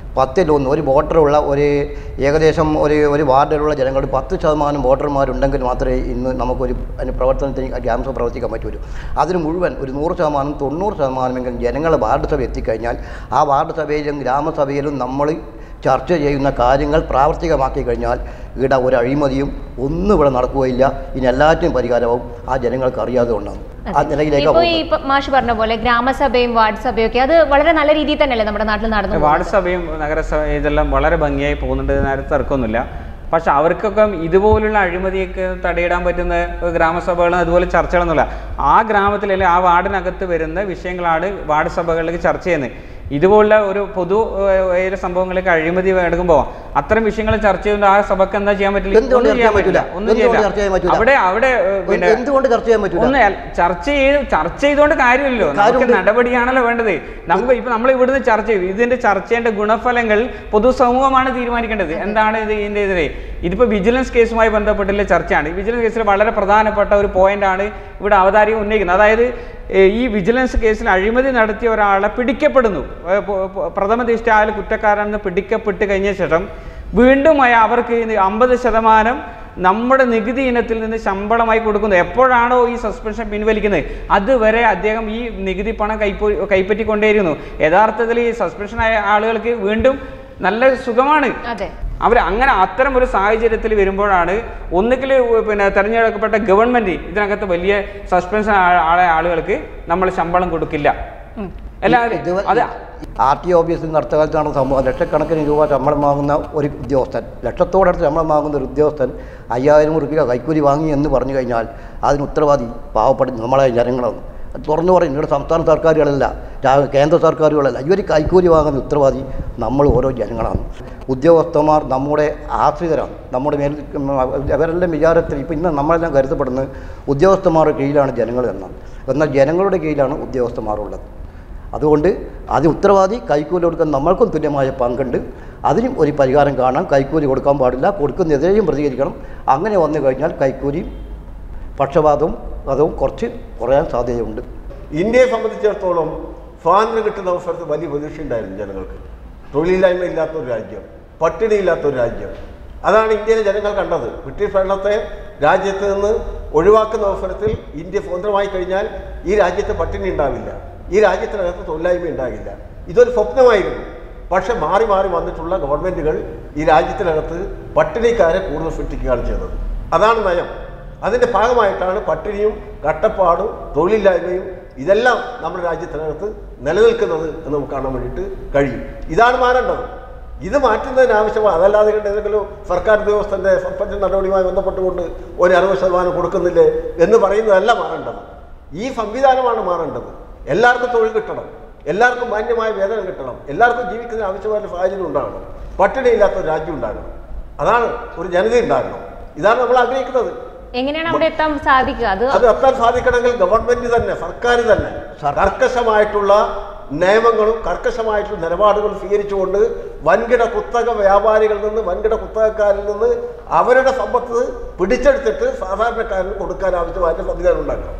[SPEAKER 4] പത്തിലൊന്ന് ഒരു വോട്ടറുള്ള ഒരു ഏകദേശം ഒരു ഒരു വാർഡിലുള്ള ജനങ്ങൾ പത്ത് ശതമാനം വോട്ടർമാരുണ്ടെങ്കിൽ മാത്രമേ ഇന്ന് നമുക്കൊരു അതിന് പ്രവർത്തനത്തിന് ഗ്രാമസഭ പ്രവർത്തിക്കാൻ പറ്റുള്ളൂ അതിന് മുഴുവൻ ഒരു നൂറ് ശതമാനം തൊണ്ണൂറ് ശതമാനമെങ്കിലും ജനങ്ങൾ വാർഡ് സഭ എത്തിക്കഴിഞ്ഞാൽ ആ വാർഡ് സഭയിലും ഗ്രാമസഭയിലും നമ്മൾ ചർച്ച ചെയ്യുന്ന കാര്യങ്ങൾ പ്രാവർത്തികമാക്കി കഴിഞ്ഞാൽ ഇവിടെ ഒരു അഴിമതിയും ഒന്നും ഇവിടെ നടക്കുകയില്ല ഇനി എല്ലാറ്റിനും പരിഹാരവും ആ ജനങ്ങൾക്ക് അറിയാതെ കൊണ്ടാണ് ആ നിലയിലേക്ക്
[SPEAKER 1] ഇപ്പൊ ഈ
[SPEAKER 4] പോകുന്നത്.
[SPEAKER 1] ഇപ്പൊ മാഷ് പറഞ്ഞ പോലെ ഗ്രാമസഭയും വാർഡ് സഭയും ഒക്കെ അത് വളരെ നല്ല രീതിയിൽ തന്നെയല്ലേ നമ്മുടെ നാട്ടിൽ നടന്നു
[SPEAKER 3] വാർഡ് സഭയും നഗരസഭ ഇതെല്ലാം വളരെ ഭംഗിയായി പോകുന്നുണ്ട് നേരത്തെ തർക്കമൊന്നുമില്ല പക്ഷെ അവർക്കൊക്കെ ഇതുപോലുള്ള അഴിമതിയൊക്കെ തടയിടാൻ പറ്റുന്ന ഗ്രാമസഭകളും അതുപോലെ ചർച്ചകളൊന്നുമില്ല ആ ഗ്രാമത്തിൽ അല്ലെങ്കിൽ ആ വാർഡിനകത്ത് വരുന്ന വിഷയങ്ങളാണ് വാർഡ് സഭകളിലേക്ക് ചർച്ച ചെയ്യുന്നത് ഇതുപോലുള്ള ഒരു പൊതു ഏഹ്, ഏത് സംഭവങ്ങളിലേക്ക് അഴിമതി എടുക്കുമ്പോൾ അത്തരം വിഷയങ്ങൾ ചർച്ച ചെയ്യുമ്പോൾ ആ സഭയ്ക്ക് എന്താ ചെയ്യാൻ പറ്റില്ല
[SPEAKER 4] എന്തുകൊണ്ട്
[SPEAKER 3] ഒന്നും
[SPEAKER 4] ചർച്ച ചെയ്യാൻ പറ്റില്ല?
[SPEAKER 3] ഒന്നും
[SPEAKER 4] എന്തുകൊണ്ട്
[SPEAKER 3] ചെയ്യില്ല.
[SPEAKER 4] ചർച്ച ചെയ്യാൻ പറ്റില്ല?
[SPEAKER 3] അവിടെ അവിടെ ഏഹ്, പിന്നെ
[SPEAKER 4] എന്തുകൊണ്ട് ചർച്ച ചെയ്യാൻ പറ്റില്ല
[SPEAKER 3] ഒന്ന് അല്ല, ചർച്ച ചെയ്ത് ചർച്ച ചെയ്തുകൊണ്ട് കാര്യമില്ലല്ലോ നമുക്ക്
[SPEAKER 4] കാര്യമുണ്ട്.
[SPEAKER 3] നടപടിയാണല്ലോ വേണ്ടത് നമുക്ക് ഇപ്പൊ നമ്മൾ ഇവിടുന്ന് ചർച്ച ചെയ്യും ഇതിന്റെ ചർച്ചയുടെ ഗുണഫലങ്ങൾ പൊതുസമൂഹമാണ് തീരുമാനിക്കേണ്ടത് എന്താണ് ഇത് ഇതിന്റെ എതിരെ ഇതിപ്പോ വിജിലൻസ് കേസുമായി ബന്ധപ്പെട്ടുള്ള ചർച്ചയാണ് ഈ വിജിലൻസ് കേസിൽ വളരെ പ്രധാനപ്പെട്ട ഒരു പോയിന്റ് ആണ് ഇവിടെ അവതാരിക ഉന്നയിക്കുന്നത് അതായത് ഏ, ഈ വിജിലൻസ് കേസിൽ അഴിമതി നടത്തിയ ഒരാളെ പിടിക്കപ്പെടുന്നു ഏ, പ- പ- പ്രഥമ ദൃഷ്ടി അയാൾ കുറ്റക്കാരാണെന്ന് പിടിക്കപ്പെട്ട് കഴിഞ്ഞ ശേഷം വീണ്ടും അയ- അവർക്ക് അമ്പത് ശതമാനം നമ്മുടെ നികുതി ഇനത്തിൽ നിന്ന് ശമ്പളമായി കൊടുക്കുന്നു എപ്പോഴാണോ ഈ സസ്പെൻഷൻ പിൻവലിക്കുന്നത് അതുവരെ അദ്ദേഹം ഈ നികുതി പണം കൈപ്പോ കൈപ്പറ്റിക്കൊണ്ടേയിരുന്നു യഥാർത്ഥത്തിൽ ഈ സസ്പെൻഷൻ ആയ ആളുകൾക്ക് വീണ്ടും നല്ല സുഖമാണ്
[SPEAKER 1] അതെ
[SPEAKER 3] അവർ അങ്ങനെ അത്തരം ഒരു സാഹചര്യത്തിൽ വരുമ്പോഴാണ് ഒന്നുകിൽ പിന്നെ തെരഞ്ഞെടുക്കപ്പെട്ട ഗവൺമെന്റ് ഇതിനകത്ത് വലിയ സസ്പെൻഷൻ ആയ ആളുകൾക്ക് നമ്മൾ ശമ്പളം കൊടുക്കില്ല
[SPEAKER 1] ഉം.
[SPEAKER 3] എല്ലാവരും അത്
[SPEAKER 4] ആർ ടി ഓഫീസിൽ നടത്ത കാലത്ത് നടന്ന സംഭവം ലക്ഷക്കണക്കിന് രൂപ ശമ്പളം വാങ്ങുന്ന ഒരു ഉദ്യോഗസ്ഥൻ ലക്ഷത്തോടടുത്ത് ശമ്പളം വാങ്ങുന്ന ഒരു ഉദ്യോഗസ്ഥൻ അയ്യായിരം റുപ്യ കൈക്കൂലി വാങ്ങി എന്ന് പറഞ്ഞു കഴിഞ്ഞാൽ അതിന് ഉത്തരവാദി പാവപ്പെട്ട നമ്മളെ ജനങ്ങളാണ് അത് തുറന്നു പറയും ഇവിടെ സംസ്ഥാന സർക്കാരുകളല്ല രാ- കേന്ദ്ര സർക്കാരുകളല്ല ഇവർ കൈക്കൂലി വാങ്ങുന്ന ഉത്തരവാദി നമ്മൾ ഓരോ ജനങ്ങളാണ് ഉദ്യോഗസ്ഥന്മാർ നമ്മുടെ ആശ്രിതരാണ് നമ്മുടെ മേൽ അവരെല്ലാം വിചാരത്തിൽ ഇപ്പം ഇന്ന് നമ്മളെല്ലാം കരുതപ്പെടുന്നത് ഉദ്യോഗസ്ഥന്മാരുടെ കീഴിലാണ് ജനങ്ങൾ എന്നാണ് എന്നാൽ ജനങ്ങളുടെ കീഴിലാണ് ഉദ്യോഗസ്ഥന്മാരുള്ളത് അതുകൊണ്ട് അത് ഉത്തരവാദി കൈക്കൂലി കൊടുക്കാൻ നമ്മൾക്കും തുല്യമായ പങ്കുണ്ട് അതിനും ഒരു പരിഹാരം കാണാൻ കൈക്കൂലി കൊടുക്കാൻ പാടില്ല കൊടുക്കുന്നതിനെതിരെയും പ്രതികരിക്കണം അങ്ങനെ വന്നു കഴിഞ്ഞാൽ കൈക്കൂലിയും പക്ഷപാതവും അതും കുറച്ച് കുറയാൻ സാധ്യതയുണ്ട്
[SPEAKER 2] ഇന്ത്യയെ സംബന്ധിച്ചിടത്തോളം സ്വാതന്ത്ര്യം കിട്ടുന്ന അവസരത്തിൽ വലിയ പ്രതീക്ഷയുണ്ടായിരുന്നു ജനങ്ങൾക്ക് തൊഴിലില്ലായ്മ ഇല്ലാത്ത ഒരു രാജ്യം പട്ടിണി ഇല്ലാത്ത ഒരു രാജ്യം അതാണ് ഇന്ത്യയിലെ ജനങ്ങൾ കണ്ടത് ബ്രിട്ടീഷ് ഭരണത്തെ രാജ്യത്ത് നിന്ന് ഒഴിവാക്കുന്ന അവസരത്തിൽ ഇന്ത്യ സ്വതന്ത്രമായി കഴിഞ്ഞാൽ ഈ രാജ്യത്ത് പട്ടിണി ഉണ്ടാവില്ല ഈ രാജ്യത്തിനകത്ത് തൊഴിലായ്മ ഉണ്ടാകില്ല ഇതൊരു സ്വപ്നമായിരുന്നു പക്ഷെ മാറി മാറി വന്നിട്ടുള്ള ഗവൺമെൻറ്റുകൾ ഈ രാജ്യത്തിനകത്ത് പട്ടിണിക്കാരെ കൂടുതൽ സൃഷ്ടിക്കുകയാണ് ചെയ്തത് അതാണ് നയം അതിൻ്റെ ഭാഗമായിട്ടാണ് പട്ടിണിയും കട്ടപ്പാടും തൊഴിലില്ലായ്മയും ഇതെല്ലാം നമ്മുടെ രാജ്യത്തിനകത്ത് നിലനിൽക്കുന്നത് എന്ന് നമുക്ക് കാണാൻ വേണ്ടിയിട്ട് കഴിയും ഇതാണ് മാറേണ്ടത് ഇത് മാറ്റുന്നതിന് ആവശ്യമാണ് അതല്ലാതെ കണ്ട് ഏതെങ്കിലും സർക്കാർ ഉദ്യോഗസ്ഥൻ്റെ സസ്പെൻഷൻ നടപടിയുമായി ബന്ധപ്പെട്ടുകൊണ്ട് ഒരു അറുപത് ശതമാനം കൊടുക്കുന്നില്ലേ എന്ന് പറയുന്നതല്ല മാറേണ്ടത് ഈ സംവിധാനമാണ് മാറേണ്ടത് എല്ലാവർക്കും തൊഴിൽ കിട്ടണം എല്ലാവർക്കും മാന്യമായ വേതനം കിട്ടണം എല്ലാവർക്കും ജീവിക്കുന്നതിന് ആവശ്യമായ സാഹചര്യം ഉണ്ടാകണം പട്ടിണിയില്ലാത്ത ഒരു രാജ്യം ഉണ്ടാകണം അതാണ് ഒരു ജനത ഉണ്ടാകണം ഇതാണ് നമ്മൾ ആഗ്രഹിക്കുന്നത്
[SPEAKER 1] എങ്ങനെയാണ് അവിടെ എത്താൻ സാധിക്കുക അത്
[SPEAKER 2] അത് എത്താൻ സാധിക്കണമെങ്കിൽ ഗവൺമെന്റ് തന്നെ സർക്കാർ തന്നെ കർക്കശമായിട്ടുള്ള നിയമങ്ങളും കർക്കശമായിട്ടുള്ള നിലപാടുകളും സ്വീകരിച്ചുകൊണ്ട് വൻകിട കുത്തക വ്യാപാരികളിൽ നിന്ന് വൻകിട കുത്തകക്കാരിൽ നിന്ന് അവരുടെ സമ്പത്ത് പിടിച്ചെടുത്തിട്ട് സാധാരണക്കാരന് കൊടുക്കാൻ ആവശ്യമായ സംവിധാനം ഉണ്ടാക്കണം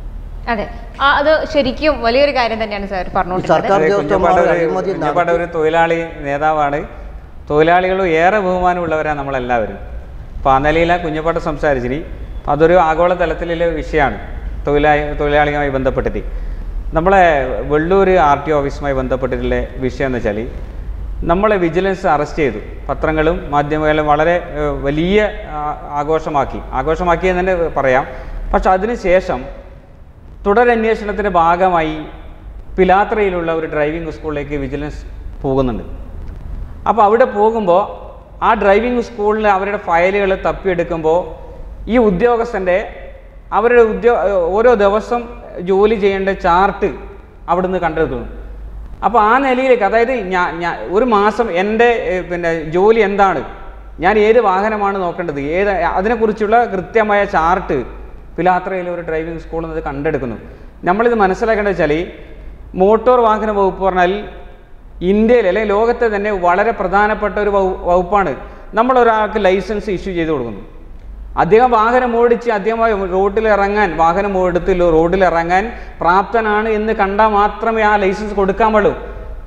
[SPEAKER 1] അതെ ആ, അത് ശരിക്കും വലിയൊരു കാര്യം തന്നെയാണ് സാർ
[SPEAKER 4] ഈ
[SPEAKER 1] പറഞ്ഞുകൊണ്ടിരുന്നത്
[SPEAKER 4] സർക്കാർ
[SPEAKER 3] അതെ,
[SPEAKER 4] ഉദ്യോഗസ്ഥന്മാർ
[SPEAKER 3] കുഞ്ഞപ്പാട് ഒരു-
[SPEAKER 4] അഴിമതി
[SPEAKER 3] കുഞ്ഞപ്പാട് ഒരു തൊഴിലാളി നേതാവാണ് തൊഴിലാളികളും ഏറെ ബഹുമാനമുള്ളവരാണ് നമ്മളെല്ലാവരും അപ്പോൾ ആ നിലയിലാണ് കുഞ്ഞപ്പാട്ട് സംസാരിച്ചിനി അപ്പോൾ അതൊരു ആഗോള തലത്തിലുള്ള വിഷയമാണ് തൊഴിലാളി തൊഴിലാളികളുമായി ബന്ധപ്പെട്ടിട്ട് നമ്മളെ വെള്ളൂർ ആർ ടി ഓഫീസുമായി ബന്ധപ്പെട്ടിട്ടുള്ള വിഷയം എന്ന് വെച്ചാൽ നമ്മളെ വിജിലൻസ് അറസ്റ്റ് ചെയ്തു പത്രങ്ങളും മാധ്യമങ്ങളും വളരെ ഏഹ്, വലിയ ആ, ആഘോഷമാക്കി ആഘോഷമാക്കി എന്ന് തന്നെ പറയാം പക്ഷെ അതിന് ശേഷം തുടരന്വേഷണത്തിൻ്റെ ഭാഗമായി പിലാത്രയിലുള്ള ഒരു ഡ്രൈവിംഗ് സ്കൂളിലേക്ക് വിജിലൻസ് പോകുന്നുണ്ട് അപ്പോൾ അവിടെ പോകുമ്പോൾ ആ ഡ്രൈവിംഗ് സ്കൂളിൽ അവരുടെ ഫയലുകൾ തപ്പിയെടുക്കുമ്പോൾ ഈ ഉദ്യോഗസ്ഥൻ്റെ അവരുടെ ഉദ്യോ ഓരോ ദിവസം ജോലി ചെയ്യേണ്ട ചാർട്ട് അവിടുന്ന് കണ്ടെടുക്കുന്നു അപ്പോൾ ആ നിലയിലേക്ക് അതായത് ഞാൻ ഞാൻ ഒരു മാസം എൻ്റെ ഏഹ്, പിന്നെ ജോലി എന്താണ് ഞാൻ ഏത് വാഹനമാണ് നോക്കേണ്ടത് ഏത് അതിനെക്കുറിച്ചുള്ള കൃത്യമായ ചാർട്ട് പിലാത്രയിലെ ഒരു ഡ്രൈവിംഗ് സ്കൂളിൽ നിന്ന് കണ്ടെടുക്കുന്നു നമ്മളിത് മനസ്സിലാക്കേണ്ടത് വെച്ചാൽ മോട്ടോർ വാഹന വകുപ്പ് പറഞ്ഞാൽ ഇന്ത്യയിൽ അല്ലെങ്കിൽ ലോകത്തെ തന്നെ വളരെ പ്രധാനപ്പെട്ട ഒരു വകു- വകുപ്പാണ് നമ്മൾ ഒരാൾക്ക് ലൈസൻസ് ഇഷ്യൂ ചെയ്ത് കൊടുക്കുന്നു അദ്ദേഹം വാഹനം ഓടിച്ച് അദ്ദേഹം റോഡിൽ ഇറങ്ങാൻ വാഹനം എടുത്ത് റോഡിൽ ഇറങ്ങാൻ പ്രാപ്തനാണ് എന്ന് കണ്ടാൽ മാത്രമേ ആ ലൈസൻസ് കൊടുക്കാൻ പാടുള്ളൂ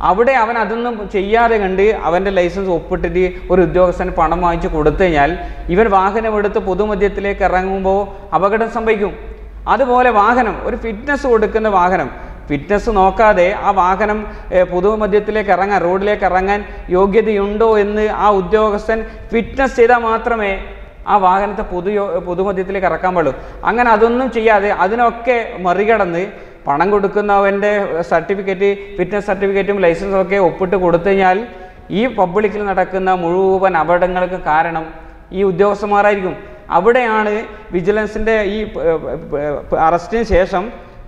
[SPEAKER 3] അവിടെ അവൻ അതൊന്നും ചെയ്യാതെ കണ്ട് അവൻ്റെ ലൈസൻസ് ഒപ്പിട്ടിട്ട് ഒരു ഉദ്യോഗസ്ഥന് പണം വാങ്ങിച്ച് കൊടുത്തു കഴിഞ്ഞാൽ ഇവൻ വാഹനമെടുത്ത് പൊതുമധ്യത്തിലേക്ക് ഇറങ്ങുമ്പോൾ അപകടം സംഭവിക്കും അതുപോലെ വാഹനം ഒരു ഫിറ്റ്നസ് കൊടുക്കുന്ന വാഹനം ഫിറ്റ്നസ് നോക്കാതെ ആ വാഹനം ഏഹ്, പൊതുമധ്യത്തിലേക്ക് ഇറങ്ങാൻ റോഡിലേക്ക് ഇറങ്ങാൻ യോഗ്യതയുണ്ടോ എന്ന് ആ ഉദ്യോഗസ്ഥൻ ഫിറ്റ്നസ് ചെയ്താൽ മാത്രമേ ആ വാഹനത്തെ പൊതു പൊതുമധ്യത്തിലേക്ക് ഇറക്കാൻ പാടുള്ളൂ അങ്ങനെ അതൊന്നും ചെയ്യാതെ അതിനൊക്കെ മറികടന്ന് പണം കൊടുക്കുന്നവൻ്റെ സർട്ടിഫിക്കറ്റ് ഫിറ്റ്നസ് സർട്ടിഫിക്കറ്റും ലൈസൻസും ഒക്കെ ഒപ്പിട്ട് കൊടുത്തു കഴിഞ്ഞാൽ ഈ പബ്ലിക്കിൽ നടക്കുന്ന മുഴുവൻ അപകടങ്ങൾക്ക് കാരണം ഈ ഉദ്യോഗസ്ഥന്മാരായിരിക്കും അവിടെയാണ് വിജിലൻസിൻ്റെ ഈ അറസ്റ്റിന് ശേഷം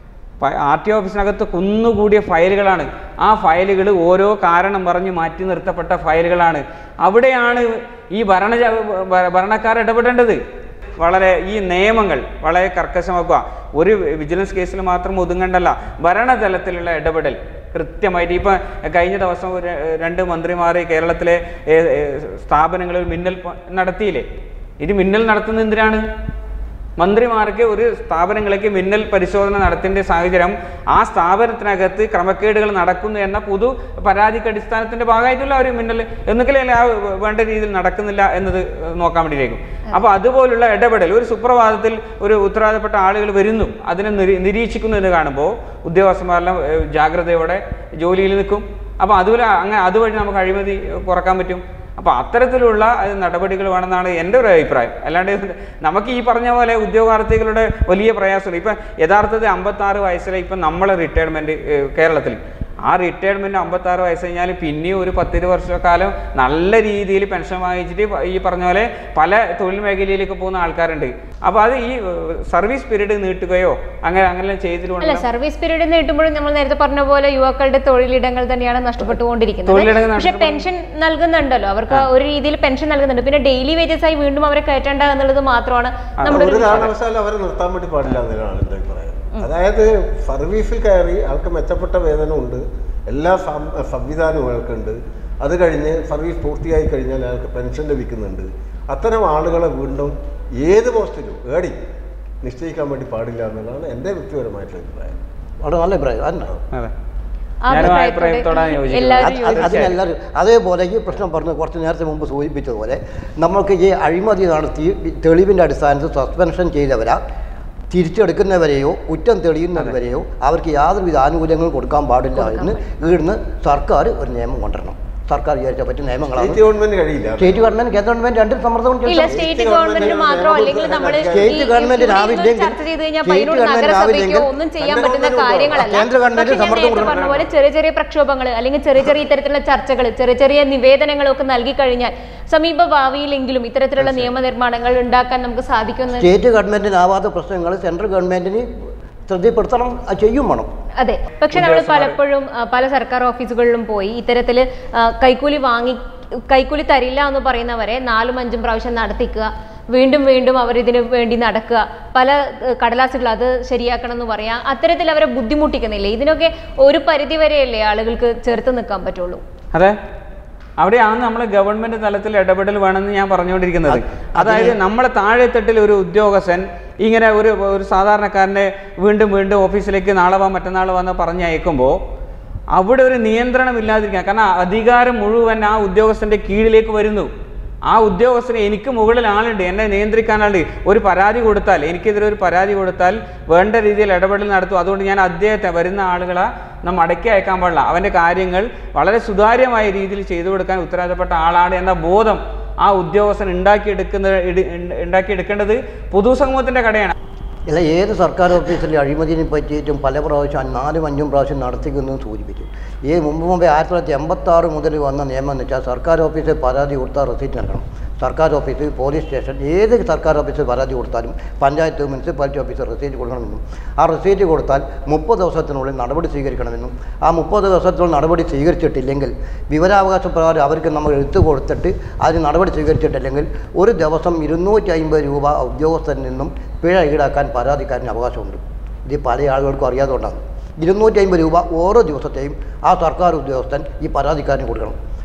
[SPEAKER 3] ആർ ടി ഓഫീസിനകത്ത് കുന്നുകൂടിയ ഫയലുകളാണ് ആ ഫയലുകൾ ഓരോ കാരണം പറഞ്ഞ് മാറ്റി നിർത്തപ്പെട്ട ഫയലുകളാണ് അവിടെയാണ് ഈ ഭരണ ഭരണക്കാർ ഇടപെടേണ്ടത് വളരെ ഈ നിയമങ്ങൾ വളരെ കർക്കശമാക്കുക ഒരു വിജിലൻസ് കേസിൽ മാത്രം ഒതുങ്ങണ്ടല്ല ഭരണതലത്തിലുള്ള ഇടപെടൽ കൃത്യമായിട്ട് ഇപ്പം കഴിഞ്ഞ ദിവസം ഒരു രണ്ട് മന്ത്രിമാർ കേരളത്തിലെ ഏ, ഏ, സ്ഥാപനങ്ങളിൽ മിന്നൽ പ- നടത്തിയില്ലേ ഇത് മിന്നൽ നടത്തുന്നത് എന്തിനാണ് മന്ത്രിമാർക്ക് ഒരു സ്ഥാപനങ്ങളിലേക്ക് മിന്നൽ പരിശോധന നടത്തേണ്ട സാഹചര്യം ആ സ്ഥാപനത്തിനകത്ത് ക്രമക്കേടുകൾ നടക്കുന്നു എന്ന പൊതു പരാതിക്ക് അടിസ്ഥാനത്തിന്റെ ഭാഗമായിട്ടുള്ള ഒരു മിന്നൽ എന്നൊക്കെയല്ലേ ആ വേണ്ട രീതിയിൽ നടക്കുന്നില്ല എന്നത് നോക്കാൻ വേണ്ടിയിട്ടേക്കും അപ്പോൾ അതുപോലുള്ള ഇടപെടൽ ഒരു സുപ്രഭാതത്തിൽ ഒരു ഉത്തരവാദപ്പെട്ട ആളുകൾ വരുന്നു അതിനെ നിരീ നിരീക്ഷിക്കുന്നു എന്ന് കാണുമ്പോൾ ഉദ്യോഗസ്ഥന്മാരെല്ലാം ഏഹ്, ജാഗ്രതയോടെ ജോലിയിൽ നിൽക്കും അപ്പോൾ അതുപോലെ അങ്ങനെ അതുവഴി നമുക്ക് അഴിമതി കുറക്കാൻ പറ്റും അപ്പോൾ അത്തരത്തിലുള്ള അത് നടപടികൾ വേണമെന്നാണ് എൻ്റെ ഒരു അഭിപ്രായം അല്ലാണ്ട് നമുക്ക് ഈ പറഞ്ഞ പോലെ ഉദ്യോഗാർത്ഥികളുടെ വലിയ പ്രയാസമുണ്ട് ഇപ്പം യഥാർത്ഥത്തിൽ അമ്പത്താറ് വയസ്സിലെ ഇപ്പം നമ്മളെ റിട്ടയർമെൻറ്റ് കേരളത്തിൽ ആ റിട്ടയർമെൻറ്റ് അമ്പത്താറ് വയസ്സ് കഴിഞ്ഞാൽ പിന്നെയും ഒരു പത്തിരു വർഷക്കാലം നല്ല രീതിയിൽ പെൻഷൻ വാങ്ങിച്ചിട്ട് ഈ പറഞ്ഞ പോലെ പല തൊഴിൽ മേഖലയിലേക്ക് പോകുന്ന ആൾക്കാരുണ്ട് അപ്പോൾ അത് ഈ സർവീസ് പീരീഡ് നീട്ടുകയോ അങ്ങനെ അങ്ങനെ
[SPEAKER 1] അല്ല
[SPEAKER 3] ചെയ്തിട്ടുണ്ട്
[SPEAKER 1] സർവീസ് പീരീഡ് നീട്ടുമ്പോഴും നമ്മൾ നേരത്തെ പറഞ്ഞ പോലെ യുവാക്കളുടെ തൊഴിലിടങ്ങൾ തന്നെയാണ് നഷ്ടപ്പെട്ടുകൊണ്ടിരിക്കുന്നത്
[SPEAKER 3] തൊഴിലിടങ്ങൾ
[SPEAKER 1] പക്ഷെ പെൻഷൻ നൽകുന്നുണ്ടല്ലോ അവർക്ക് ഒരു രീതിയിൽ പെൻഷൻ നൽകുന്നുണ്ട് പിന്നെ ഡെയിലി വേജസ് ആയി വീണ്ടും അവരെ കയറ്റേണ്ട എന്നുള്ളത് മാത്രമാണ് നമ്മുടെ
[SPEAKER 2] ഒരു
[SPEAKER 1] ഒരു
[SPEAKER 2] കാരണവശാലും അവരെ നിർത്താൻ വേണ്ടി പാടില്ല എന്നതാണ് എൻ്റെ അഭിപ്രായം അതായത് സർവീസിൽ കയറി ആൾക്ക് മെച്ചപ്പെട്ട വേതനമുണ്ട് എല്ലാ സം- സംവിധാനവും അയാൾക്കുണ്ട് അത് കഴിഞ്ഞ് സർവീസ് പൂർത്തിയായി കഴിഞ്ഞാൽ അയാൾക്ക് പെൻഷൻ ലഭിക്കുന്നുണ്ട് അത്തരം ആളുകളെ വീണ്ടും ഏത് പോസ്റ്റിലും ഏടി നിശ്ചയിക്കാൻ വേണ്ടി പാടില്ല എന്നുള്ളതാണ് എൻ്റെ വ്യക്തിപരമായിട്ടുള്ള അഭിപ്രായം
[SPEAKER 4] വളരെ നല്ല അഭിപ്രായം അതന്നെ
[SPEAKER 3] അതെ
[SPEAKER 1] ആ
[SPEAKER 3] ഞാനും ആ
[SPEAKER 1] അഭിപ്രായത്തോട്
[SPEAKER 3] അഭിപ്രായത്തോടാണ് യോജിക്കുന്നത്
[SPEAKER 1] എല്ലാവരും
[SPEAKER 4] അത് അത് അതിനെല്ലാവരും അതേപോലെ ഈ പ്രശ്നം പറഞ്ഞ് കുറച്ച് നേരത്തെ മുമ്പ് സൂചിപ്പിച്ചതുപോലെ നമ്മൾക്ക് ഈ അഴിമതി നടത്തി തെളിവിൻ്റെ അടിസ്ഥാനത്തിൽ സസ്പെൻഷൻ ചെയ്തവരാ തിരിച്ചെടുക്കുന്നവരെയോ കുറ്റം തെളിയുന്നവരെയോ അവർക്ക് യാതൊരുവിധ ആനുകൂല്യങ്ങളും കൊടുക്കാൻ പാടില്ല എന്ന് ഇവിടുന്ന് സർക്കാർ ഒരു നിയമം കൊണ്ടുവരണം സർക്കാർ വിചാരിച്ച പറ്റിയ നിയമങ്ങളാണ്
[SPEAKER 2] സ്റ്റേറ്റ് ഗവൺമെന്റ് കഴിയില്ല
[SPEAKER 4] സ്റ്റേറ്റ് ഗവൺമെന്റ് കേന്ദ്ര ഗവൺമെന്റ് രണ്ടും സമ്മർദ്ദം
[SPEAKER 1] ഇല്ല
[SPEAKER 4] ചെലുത്തണം.
[SPEAKER 1] സ്റ്റേറ്റ് ഗവൺമെന്റിന് മാത്രമോ അല്ലെങ്കിൽ നമ്മൾ
[SPEAKER 4] സ്റ്റേറ്റ് ഗവൺമെന്റിന് ആവില്ലെങ്കിൽ-
[SPEAKER 1] ചർച്ച ചെയ്ത് കഴിഞ്ഞാൽ
[SPEAKER 4] സ്റ്റേറ്റ്
[SPEAKER 1] പയ്യന്നൂർ
[SPEAKER 4] ഗവൺമെന്റിന്
[SPEAKER 1] നഗരസഭയ്ക്കോ
[SPEAKER 4] ആവില്ലെങ്കിൽ
[SPEAKER 1] ഒന്നും ചെയ്യാൻ
[SPEAKER 2] കേന്ദ്ര
[SPEAKER 1] പറ്റുന്ന
[SPEAKER 2] ഗവൺമെന്റ്
[SPEAKER 1] കാര്യങ്ങളല്ല
[SPEAKER 4] കേന്ദ്ര ഗവൺമെന്റ്
[SPEAKER 1] പക്ഷേ ഞാൻ
[SPEAKER 4] സമ്മർദ്ദം
[SPEAKER 1] നേരത്തെ പറഞ്ഞ
[SPEAKER 4] കൊടുക്കണം.
[SPEAKER 1] പോലെ ചെറിയ ചെറിയ പ്രക്ഷോഭങ്ങൾ അല്ലെങ്കിൽ ചെറിയ ചെറിയ ഇത്തരത്തിലുള്ള ചർച്ചകൾ ചെറിയ ചെറിയ നിവേദനങ്ങളൊക്കെ നൽകി കഴിഞ്ഞാൽ സമീപ ഭാവിയിലെങ്കിലും ഇത്തരത്തിലുള്ള നിയമനിർമ്മാണങ്ങൾ ഉണ്ടാക്കാൻ നമുക്ക് സാധിക്കുമെന്ന്
[SPEAKER 4] സ്റ്റേറ്റ് ഗവൺമെന്റിനാവാത്ത പ്രശ്നങ്ങൾ സെൻട്രൽ ഗവൺമെന്റിന് ശ്രദ്ധപ്പെടുത്തണം അത് ചെയ്യും വേണം
[SPEAKER 1] അതെ പക്ഷെ നമ്മൾ പലപ്പോഴും ആ, പല സർക്കാർ ഓഫീസുകളിലും പോയി ഇത്തരത്തിൽ കൈക്കൂലി വാങ്ങി കൈക്കൂലി തരില്ല എന്ന് പറയുന്നവരെ നാലും അഞ്ചും പ്രാവശ്യം നടത്തിക്കുക വീണ്ടും വീണ്ടും അവർ ഇതിനു വേണ്ടി നടക്കുക പല ഏഹ്, കടലാസുകൾ അത് ശരിയാക്കണം എന്ന് പറയാം അത്തരത്തിൽ അവരെ ബുദ്ധിമുട്ടിക്കുന്നില്ലേ ഇതിനൊക്കെ ഒരു പരിധി വരെയല്ലേ ആളുകൾക്ക് ചെറുത്ത് നിൽക്കാൻ പറ്റുള്ളൂ
[SPEAKER 3] അതെ അവിടെയാണ് നമ്മൾ ഗവൺമെന്റ് തലത്തിൽ ഇടപെടൽ വേണമെന്ന് ഞാൻ പറഞ്ഞുകൊണ്ടിരിക്കുന്നത് അതായത് നമ്മളെ താഴെത്തട്ടിൽ ഒരു ഉദ്യോഗസ്ഥൻ ഇങ്ങനെ ഒരു ഒരു സാധാരണക്കാരനെ വീണ്ടും വീണ്ടും ഓഫീസിലേക്ക് നാളെ വാ മറ്റന്നാൾ വന്ന് പറഞ്ഞയക്കുമ്പോൾ അവിടെ ഒരു നിയന്ത്രണം ഇല്ലാതിരിക്കുക കാരണം അധികാരം മുഴുവൻ ആ ഉദ്യോഗസ്ഥന്റെ കീഴിലേക്ക് വരുന്നു ആ ഉദ്യോഗസ്ഥന് എനിക്ക് മുകളിൽ ആളുണ്ട് എന്നെ നിയന്ത്രിക്കാനുണ്ട് ഒരു പരാതി കൊടുത്താൽ എനിക്കെതിരെ ഒരു പരാതി കൊടുത്താൽ വേണ്ട രീതിയിൽ ഇടപെടൽ നടത്തും അതുകൊണ്ട് ഞാൻ അദ്ദേഹത്തെ വരുന്ന ആളുകളെ നാം അടക്കി അയക്കാൻ പാടില്ല അവൻ്റെ കാര്യങ്ങൾ വളരെ സുതാര്യമായ രീതിയിൽ ചെയ്തു കൊടുക്കാൻ ഉത്തരവാദപ്പെട്ട ആളാണ് എന്ന ബോധം ആ ഉദ്യോഗസ്ഥൻ ഉണ്ടാക്കിയെടുക്കുന്ന ഇടി- ഉണ്ടാക്കിയെടുക്കേണ്ടത് പൊതുസമൂഹത്തിൻ്റെ കടയാണ്
[SPEAKER 4] അല്ല ഏത് സർക്കാർ ഓഫീസിലെ അഴിമതിനെ പറ്റിയിട്ടും പല പ്രാവശ്യം നാലും അഞ്ചും പ്രാവശ്യം നടത്തിക്കുന്നു സൂചിപ്പിച്ചു ഈ മുമ്പ് മുമ്പേ ആയിരത്തി തൊള്ളായിരത്തി എൺപത്തി ആറ് മുതൽ വന്ന നിയമം എന്ന് വെച്ചാൽ സർക്കാർ ഓഫീസിൽ പരാതി കൊടുത്താൽ റെസീറ്റ് നൽകണം സർക്കാർ ഓഫീസ് പോലീസ് സ്റ്റേഷൻ ഏത് സർക്കാർ ഓഫീസിൽ പരാതി കൊടുത്താലും പഞ്ചായത്ത് മുനിസിപ്പാലിറ്റി ഓഫീസർ റെസീറ്റ് കൊടുക്കണമെന്നും ആ റെസീറ്റ് കൊടുത്താൽ മുപ്പത് ദിവസത്തിനുള്ളിൽ നടപടി സ്വീകരിക്കണമെന്നും ആ മുപ്പത് ദിവസത്തിനുള്ളിൽ നടപടി സ്വീകരിച്ചിട്ടില്ലെങ്കിൽ വിവരാവകാശ പ്രകാരം അവർക്ക് നമ്മൾ എഴുത്ത് കൊടുത്തിട്ട് അതിന് നടപടി സ്വീകരിച്ചിട്ടില്ലെങ്കിൽ ഒരു ദിവസം ഇരുന്നൂറ്റി അമ്പത് രൂപ ഉദ്യോഗസ്ഥരിൽ നിന്നും പിഴ ഈടാക്കാൻ പരാതിക്കാരന് അവകാശമുണ്ട് ഇത് പല ആളുകൾക്കും അറിയാതുകൊണ്ടാണ് ഇരുന്നൂറ്റി അമ്പത് രൂപ ഓരോ ദിവസത്തെയും ആ സർക്കാർ ഉദ്യോഗസ്ഥൻ ഈ പരാതിക്കാരന് കൊടുക്കണം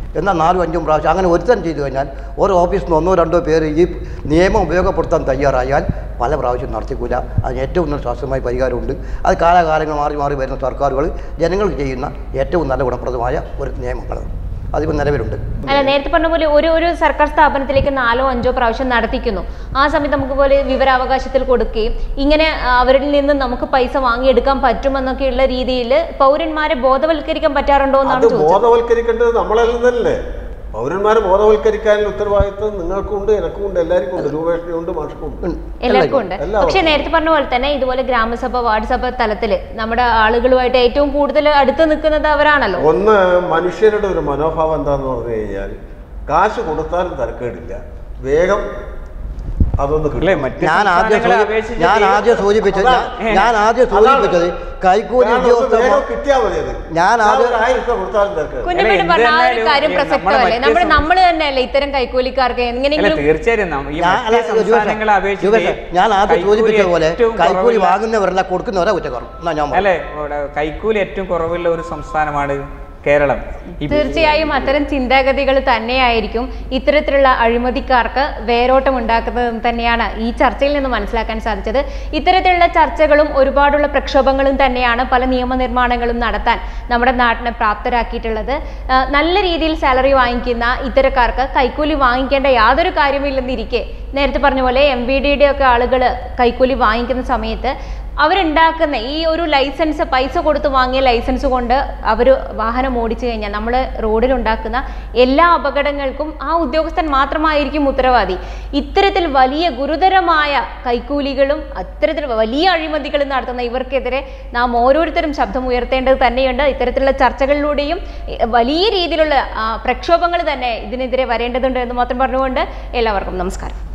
[SPEAKER 4] എന്നാൽ നാലും അഞ്ചും പ്രാവശ്യം അങ്ങനെ ഒരുത്തൻ ചെയ്തു കഴിഞ്ഞാൽ ഒരു ഓഫീസിൽ നിന്ന് ഒന്നോ രണ്ടോ പേര് ഈ നിയമം ഉപയോഗപ്പെടുത്താൻ തയ്യാറായാൽ പല പ്രാവശ്യം നടത്തിക്കൂല അതിന് ഏറ്റവും നല്ല ശാസ്ത്രമായ പരിഹാരമുണ്ട് അത് കാലാകാലങ്ങൾ മാറി മാറി വരുന്ന സർക്കാരുകൾ ജനങ്ങൾക്ക് ചെയ്യുന്ന ഏറ്റവും നല്ല ഗുണപ്രദമായ ഒരു നിയമങ്ങളാണ് അതിപ്പോൾ നിലവിലുണ്ട്
[SPEAKER 1] അല്ല നേരത്തെ പറഞ്ഞ പോലെ ഒരു ഒരു സർക്കാർ സ്ഥാപനത്തിലേക്ക് നാലോ അഞ്ചോ പ്രാവശ്യം നടത്തിക്കുന്നു ആ സമയത്ത് നമുക്ക് പോലെ വിവരാവകാശത്തിൽ കൊടുക്കുകയും ഇങ്ങനെ ആ, അവരിൽ നിന്ന് നമുക്ക് പൈസ വാങ്ങിയെടുക്കാൻ പറ്റുമെന്നൊക്കെയുള്ള രീതിയിൽ പൗരന്മാരെ ബോധവൽക്കരിക്കാൻ പറ്റാറുണ്ടോ
[SPEAKER 2] അത്
[SPEAKER 1] എന്നാണ് ചോദിച്ചത്
[SPEAKER 2] ബോധവൽക്കരിക്കേണ്ടത് നമ്മളെല്ലാം തന്നെ പൗരന്മാരെ ബോധവൽക്കരിക്കാനുള്ള ഉത്തരവാദിത്വം നിങ്ങൾക്കുണ്ട് എനക്കും ഉണ്ട് എല്ലാവർക്കും ഉണ്ട് രൂപേഷനുണ്ട് മാഷക്കുണ്ട്
[SPEAKER 4] ഉം.
[SPEAKER 1] എല്ലാവർക്കും ഉണ്ട്
[SPEAKER 2] എല്ലാവർക്കും.
[SPEAKER 1] പക്ഷെ നേരത്തെ പറഞ്ഞ പോലെ തന്നെ ഇതുപോലെ ഗ്രാമസഭ വാർഡ് സഭ തലത്തിൽ നമ്മുടെ ആളുകളുമായിട്ട് ഏറ്റവും കൂടുതൽ അടുത്ത് നിൽക്കുന്നത് അവരാണല്ലോ
[SPEAKER 2] ഒന്ന് മനുഷ്യരുടെ ഒരു മനോഭാവം എന്താന്ന് പറഞ്ഞു കഴിഞ്ഞാൽ കാശ് കൊടുത്താലും തരക്കേടില്ല വേഗം അതൊന്ന്
[SPEAKER 3] അല്ലേ
[SPEAKER 2] കിട്ടും
[SPEAKER 3] മറ്റ്
[SPEAKER 4] ഞാൻ ആദ്യം
[SPEAKER 3] സംസ്ഥാനങ്ങളെ
[SPEAKER 4] സൂചി-
[SPEAKER 3] അപേക്ഷിച്ച്
[SPEAKER 4] ഞാൻ
[SPEAKER 3] തീരെ-
[SPEAKER 4] ആദ്യം സൂചിപ്പിച്ചത് ഞാൻ-
[SPEAKER 3] അതാണ്.
[SPEAKER 4] ഞാൻ ആദ്യം
[SPEAKER 2] അതാണ്.
[SPEAKER 4] സൂചിപ്പിച്ചത് കൈക്കൂലി
[SPEAKER 2] കാരണം ഒന്ന്
[SPEAKER 4] ഉദ്യോഗസ്ഥ
[SPEAKER 2] വേഗം കിട്ടിയാൽ മതി അത്
[SPEAKER 4] ഞാൻ ആദ്യം-
[SPEAKER 2] ഒരു ആയിരം രൂപ കൊടുത്താലും തരക്കേടില്ല
[SPEAKER 1] കുഞ്ഞുപിടി
[SPEAKER 3] എന്ത്
[SPEAKER 1] പറഞ്ഞ ആ ഒരു
[SPEAKER 3] തന്നെയായാലും
[SPEAKER 1] കാര്യം
[SPEAKER 3] ഈ
[SPEAKER 1] പ്രസക്തമല്ലേ
[SPEAKER 3] നമ്മുടെ
[SPEAKER 1] നമ്മൾ
[SPEAKER 3] മറ്റ്
[SPEAKER 1] നമ്മൾ തന്നെയല്ലേ ഇത്തരം കൈക്കൂലിക്കാർക്ക്
[SPEAKER 3] അല്ല
[SPEAKER 1] എങ്ങനെയെങ്കിലും
[SPEAKER 3] തീർച്ചയായും നമ്മ- ഈ
[SPEAKER 4] ഞാൻ
[SPEAKER 3] മറ്റ്
[SPEAKER 4] അല്ല, ജോസഫ്,
[SPEAKER 3] സംസ്ഥാനങ്ങളെ
[SPEAKER 4] ജോസഫ്,
[SPEAKER 3] അപേക്ഷിച്ച്
[SPEAKER 4] ഞാൻ ആദ്യം
[SPEAKER 3] കൈക്കൂലി
[SPEAKER 4] സൂചിപ്പിച്ചതുപോലെ
[SPEAKER 3] ഏറ്റവും
[SPEAKER 4] കൈക്കൂലി
[SPEAKER 3] കുറവുള്ള-
[SPEAKER 4] വാങ്ങുന്നവരല്ല കൊടുക്കുന്നവരാ കുറ്റക്കാരൻ എന്നാ ഞാൻ പറഞ്ഞത്.
[SPEAKER 3] അല്ലേ ഇവിടെ കൈക്കൂലി ഏറ്റവും കുറവുള്ള ഒരു സംസ്ഥാനമാണ് കേരളം ഈ
[SPEAKER 1] തീർച്ചയായും അത്തരം ചിന്താഗതികൾ തന്നെയായിരിക്കും ഇത്തരത്തിലുള്ള അഴിമതിക്കാർക്ക് വേരോട്ടം ഉണ്ടാക്കുന്നത് തന്നെയാണ് ഈ ചർച്ചയിൽ നിന്ന് മനസ്സിലാക്കാൻ സാധിച്ചത് ഇത്തരത്തിലുള്ള ചർച്ചകളും ഒരുപാടുള്ള പ്രക്ഷോഭങ്ങളും തന്നെയാണ് പല നിയമനിർമ്മാണങ്ങളും നടത്താൻ നമ്മുടെ നാട്ടിനെ പ്രാപ്തരാക്കിയിട്ടുള്ളത് ആ, നല്ല രീതിയിൽ സാലറി വാങ്ങിക്കുന്ന ഇത്തരക്കാർക്ക് കൈക്കൂലി വാങ്ങിക്കേണ്ട യാതൊരു കാര്യമില്ലെന്നിരിക്കെ നേരത്തെ പറഞ്ഞ പോലെ എം വി ഡിയുടെ ഒക്കെ ആളുകൾ കൈക്കൂലി വാങ്ങിക്കുന്ന സമയത്ത് അവരുണ്ടാക്കുന്ന ഈ ഒരു ലൈസൻസ് പൈസ കൊടുത്ത് വാങ്ങിയ ലൈസൻസ് കൊണ്ട് അവർ വാഹനം ഓടിച്ചു കഴിഞ്ഞാൽ നമ്മൾ റോഡിലുണ്ടാക്കുന്ന എല്ലാ അപകടങ്ങൾക്കും ആ ഉദ്യോഗസ്ഥൻ മാത്രമായിരിക്കും ഉത്തരവാദി ഇത്തരത്തിൽ വലിയ ഗുരുതരമായ കൈക്കൂലികളും അത്തരത്തിൽ വലിയ അഴിമതികളും നടത്തുന്ന ഇവർക്കെതിരെ നാം ഓരോരുത്തരും ശബ്ദം ഉയർത്തേണ്ടത് തന്നെയുണ്ട് ഇത്തരത്തിലുള്ള ചർച്ചകളിലൂടെയും എ, വലിയ രീതിയിലുള്ള ആ, പ്രക്ഷോഭങ്ങൾ തന്നെ ഇതിനെതിരെ വരേണ്ടതുണ്ട് എന്ന് മാത്രം പറഞ്ഞുകൊണ്ട് എല്ലാവർക്കും നമസ്കാരം